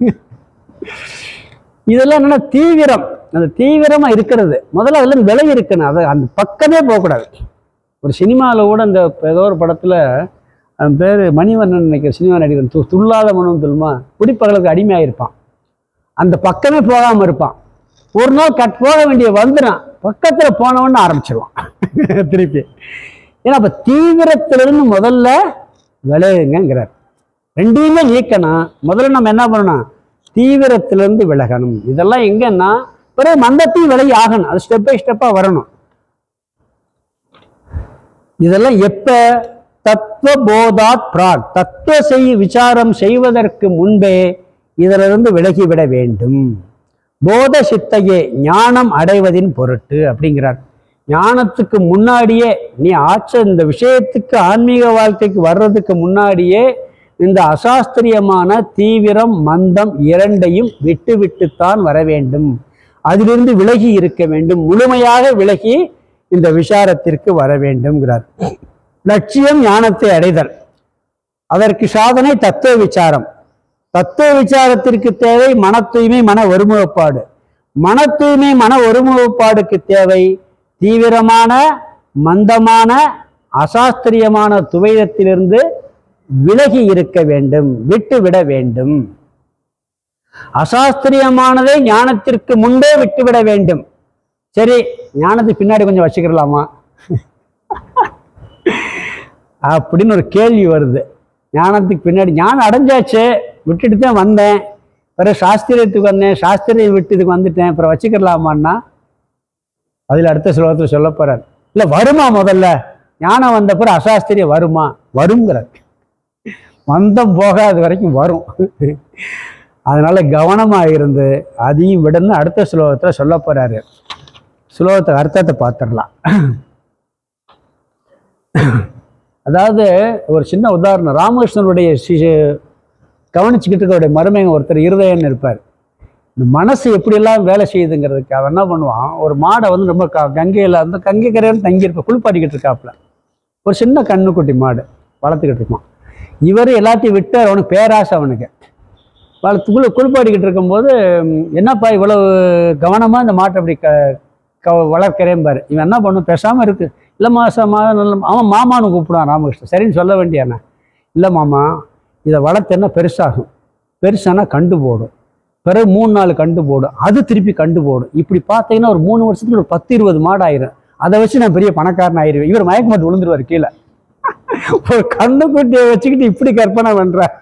இதெல்லாம் என்னன்னா தீவிரம் அந்த தீவிரமா இருக்கிறது முதல்ல அதுல விலை இருக்கணும் அது அந்த பக்கமே போகக்கூடாது ஒரு சினிமாவில் கூட அந்த ஏதோ ஒரு படத்துல அவன் பேர் மணிவண்ணன் நினைக்கிற சினிமா நடிகர் து துள்ளாத மனம் சொல்லுமா குடிப்பகலுக்கு அடிமையாயிருப்பான் அந்த பக்கமே போகாம இருப்பான் ஒரு நாள் கட் போக வேண்டிய வந்துடும் பக்கத்துல போனவொன்னு ஆரம்பிச்சிருவான் திருப்பி ஏன்னா அப்ப தீவிரத்திலிருந்து முதல்ல விளையுங்கிறார் ரெண்டையுமே நீக்கணும் முதல்ல நம்ம என்ன பண்ணணும் தீவிரத்திலிருந்து விலகணும் இதெல்லாம் எங்கன்னா பிறகு மந்தத்தையும் விலகி ஆகணும் அது ஸ்டெப் பை ஸ்டெப்பா வரணும் இதெல்லாம் எப்ப தத்துவ போதாத் பிராக் தத்துவ செய் விசாரம் செய்வதற்கு முன்பே இதிலிருந்து விலகிவிட வேண்டும் போத சித்தையே ஞானம் அடைவதின் பொருட்டு அப்படிங்கிறார் ஞானத்துக்கு முன்னாடியே நீ ஆச்ச இந்த விஷயத்துக்கு ஆன்மீக வாழ்க்கைக்கு வர்றதுக்கு முன்னாடியே இந்த அசாஸ்திரியமான தீவிரம் மந்தம் இரண்டையும் விட்டு விட்டுத்தான் வர வேண்டும் அதிலிருந்து விலகி இருக்க வேண்டும் முழுமையாக விலகி இந்த விசாரத்திற்கு வர வேண்டும்ங்கிறார் லட்சியம் ஞானத்தை அடைதல் அதற்கு சாதனை தத்துவ விசாரம் தத்துவ விசாரத்திற்கு தேவை மன தூய்மை மன ஒருமுகப்பாடு மன தூய்மை மன ஒருமுகப்பாடுக்கு தேவை தீவிரமான மந்தமான அசாஸ்திரியமான துவைதத்திலிருந்து விலகி இருக்க வேண்டும் விட்டு விட வேண்டும் அசாஸ்திரியமானதை ஞானத்திற்கு முன்பே விட்டுவிட வேண்டும் சரி ஞானத்துக்கு பின்னாடி கொஞ்சம் வச்சுக்கிறலாமா அப்படின்னு ஒரு கேள்வி வருது ஞானத்துக்கு பின்னாடி ஞானம் அடைஞ்சாச்சு விட்டுட்டு தான் வந்தேன் பிறகு சாஸ்திரியத்துக்கு வந்தேன் சாஸ்திரியம் விட்டு இதுக்கு வந்துட்டேன் அப்புறம் வச்சுக்கிறலாமான்னா அதில் அடுத்த ஸ்லோகத்தில் சொல்ல போறார் இல்லை வருமா முதல்ல ஞானம் வந்த பிறகு அசாஸ்திரியம் வருமா வருங்கிறார் மந்தம் போகாத வரைக்கும் வரும் அதனால கவனமா இருந்து அதையும் விடன்னு அடுத்த ஸ்லோகத்தில் சொல்ல போறாரு ஸ்லோகத்தை அர்த்தத்தை பார்த்துடலாம் அதாவது ஒரு சின்ன உதாரணம் ராமகிருஷ்ணனுடைய சிஷ கவனிச்சுக்கிட்டு இருக்கக்கூடிய மருமகன் ஒருத்தர் இருதயன்னு இருப்பார் இந்த மனசு எப்படியெல்லாம் வேலை செய்யுதுங்கிறதுக்கு அவன் என்ன பண்ணுவான் ஒரு மாடை வந்து ரொம்ப க கங்கையில் அந்த கங்கை கரையில் தங்கியிருப்ப குளிப்பாட்டிக்கிட்டு இருக்காப்புல ஒரு சின்ன கண்ணுக்குட்டி மாடு வளர்த்துக்கிட்டு இருப்பான் இவர் எல்லாத்தையும் விட்டு அவனுக்கு பேராசை அவனுக்கு வளர்த்து குளி குளிப்பாட்டிக்கிட்டு இருக்கும்போது ம், என்னப்பா இவ்வளவு கவனமாக இந்த மாட்டை அப்படி க க வளர்க்கிறேன் பாரு இவன் என்ன பண்ணும் பேசாமல் இருக்கு இல்லை மாசமா நல்ல அவன் மாமான்னு கூப்பிடுவான் ராமகிருஷ்ணன் சரின்னு சொல்ல வேண்டியானே இல்லை மாமா இதை வளர்த்தேன்னா பெருசாகும் பெருசானா கண்டு போடும் பிறகு மூணு நாலு கண்டு போடும் அது திருப்பி கண்டு போடும் இப்படி பார்த்தீங்கன்னா ஒரு மூணு வருஷத்துல ஒரு பத்து இருபது மாடு ஆயிரும் அதை வச்சு நான் பெரிய பணக்காரன் ஆயிருவேன் இவர் மயக்க மாட்டு விழுந்துருவார் கீழே ஒரு கண்ணுக்குட்டியை வச்சுக்கிட்டு இப்படி கற்பனை பண்றார்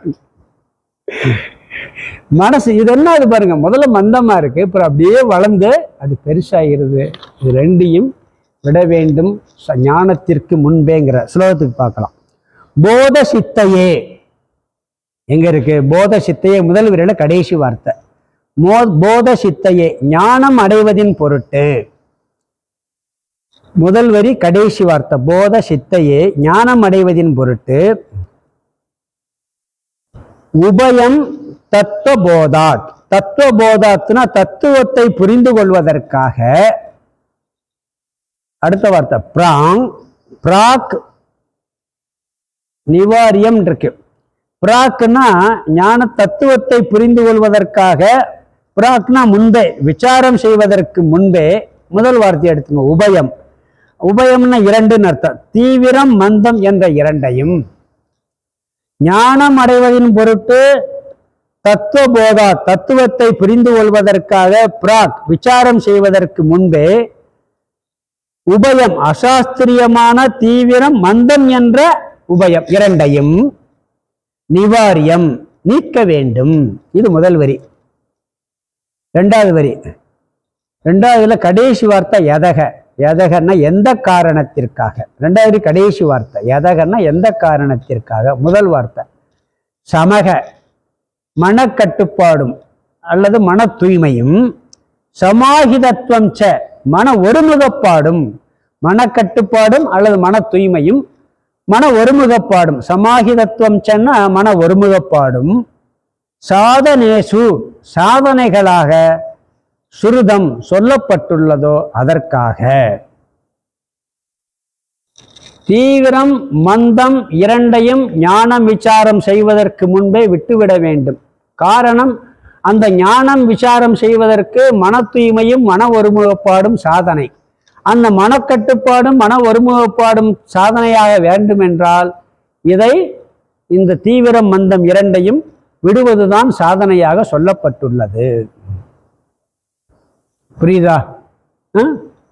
மனசு இது என்ன இது பாருங்க முதல்ல மந்தமா இருக்கு அப்புறம் அப்படியே வளர்ந்து அது பெருசாகிறது இது ரெண்டையும் விட வேண்டும் ச- ஞானத்திற்கு முன்பேங்கிற ஸ்லோகத்துக்கு பார்க்கலாம் போத சித்தையே எங்க இருக்கு போத சித்தையே முதல் விரையில கடைசி வார்த்தை மோ போத சித்தையே ஞானம் அடைவதின் பொருட்டு முதல் வரி கடைசி வார்த்தை போத சித்தையே ஞானம் அடைவதின் பொருட்டு உபயம் தத்துவபோதாத் தத்துவபோதாத்னா தத்துவத்தை புரிந்து கொள்வதற்காக அடுத்த வார்த்தை பிராங் பிராக் நிவாரியம் இருக்கு பிராக்னா ஞான தத்துவத்தை புரிந்து கொள்வதற்காக பிராக்னா முன்பே விசாரம் செய்வதற்கு முன்பே முதல் வார்த்தை எடுத்துங்க உபயம் உபயம்னா இரண்டுன்னு அர்த்தம் தீவிரம் மந்தம் என்ற இரண்டையும் ஞானம் அடைவதின் பொருட்டு தத்துவபோதா தத்துவத்தை புரிந்து கொள்வதற்காக பிராக் விசாரம் செய்வதற்கு முன்பே உபயம் அசாஸ்திரியமான தீவிரம் மந்தம் என்ற உபயம் இரண்டையும் நிவாரியம் நீக்க வேண்டும் இது முதல் வரி ரெண்டாவது வரி ரெண்டாவதுல கடைசி வார்த்தை எதக எதகன்னா எந்த காரணத்திற்காக ரெண்டாவது கடைசி வார்த்தை எதகன்னா எந்த காரணத்திற்காக முதல் வார்த்தை சமக மனக்கட்டுப்பாடும் அல்லது மன தூய்மையும் சமாஹிதத்துவம் ச மன ஒருமுகப்பாடும் மனக்கட்டுப்பாடும் அல்லது மன தூய்மையும் மன ஒருமுகப்பாடும் சமாஹிதத்துவம் சென்னா மன ஒருமுகப்பாடும் சாதனேசு சாதனைகளாக சுருதம் சொல்லப்பட்டுள்ளதோ அதற்காக தீவிரம் மந்தம் இரண்டையும் ஞானம் விசாரம் செய்வதற்கு முன்பே விட்டுவிட வேண்டும் காரணம் அந்த ஞானம் விசாரம் செய்வதற்கு மன தூய்மையும் மன ஒருமுகப்பாடும் சாதனை அந்த மனக்கட்டுப்பாடும் மன ஒருமுகப்பாடும் சாதனையாக வேண்டுமென்றால் இதை இந்த தீவிரம் மந்தம் இரண்டையும் விடுவதுதான் சாதனையாக சொல்லப்பட்டுள்ளது புரியுதா ஆ?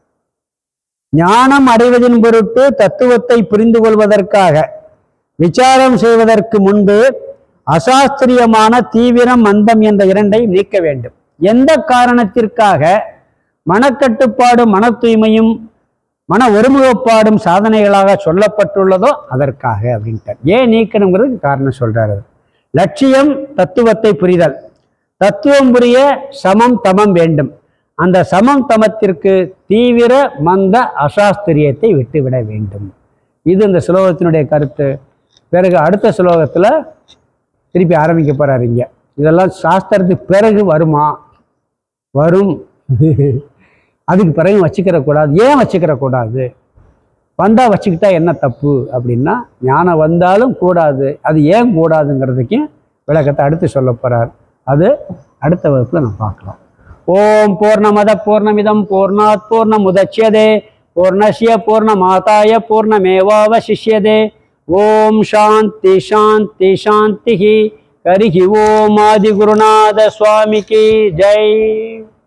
ஞானம் அடைவதின் பொருட்டு தத்துவத்தை புரிந்து கொள்வதற்காக விசாரம் செய்வதற்கு முன்பு அசாஸ்திரியமான தீவிரம் மந்தம் என்ற இரண்டை நீக்க வேண்டும் எந்த காரணத்திற்காக மனக்கட்டுப்பாடும் மன தூய்மையும் மன ஒருமுகப்பாடும் சாதனைகளாக சொல்லப்பட்டுள்ளதோ அதற்காக அப்படின்ட்டார் ஏன் நீக்கணுங்கிறதுக்கு காரணம் சொல்றாரு அவர். லட்சியம் தத்துவத்தை புரிதல் தத்துவம் புரிய சமம் தமம் வேண்டும் அந்த சமம் தமத்திற்கு தீவிர மந்த அசாஸ்திரியத்தை விட்டுவிட வேண்டும் இது இந்த ஸ்லோகத்தினுடைய கருத்து பிறகு அடுத்த ஸ்லோகத்தில் திருப்பி ஆரம்பிக்க போறாரு இங்க இதெல்லாம் சாஸ்திரத்துக்கு பிறகு வருமா வரும் அதுக்கு பிறகு வச்சுக்கிற கூடாது ஏன் வச்சுக்கிற கூடாது வந்தா வச்சுக்கிட்டா என்ன தப்பு அப்படின்னா ஞானம் வந்தாலும் கூடாது அது ஏன் கூடாதுங்கிறதுக்கும் விளக்கத்தை அடுத்து சொல்ல போறார் அது அடுத்த வகுப்புல நம்ம பார்க்கலாம் ஓம் பூர்ணமத பூர்ணமிதம் பூர்ணாத் பூர்ணமுதட்சியதே பூர்ணஸ்ய பூர்ணமாதாய பூர்ணமேவாவசிஷ்யதே ஓம் சாந்தி சாந்தி சாந்தி ஹரிஹி ஓம் ஆதிகுருநாத சுவாமிக்கு ஜெய்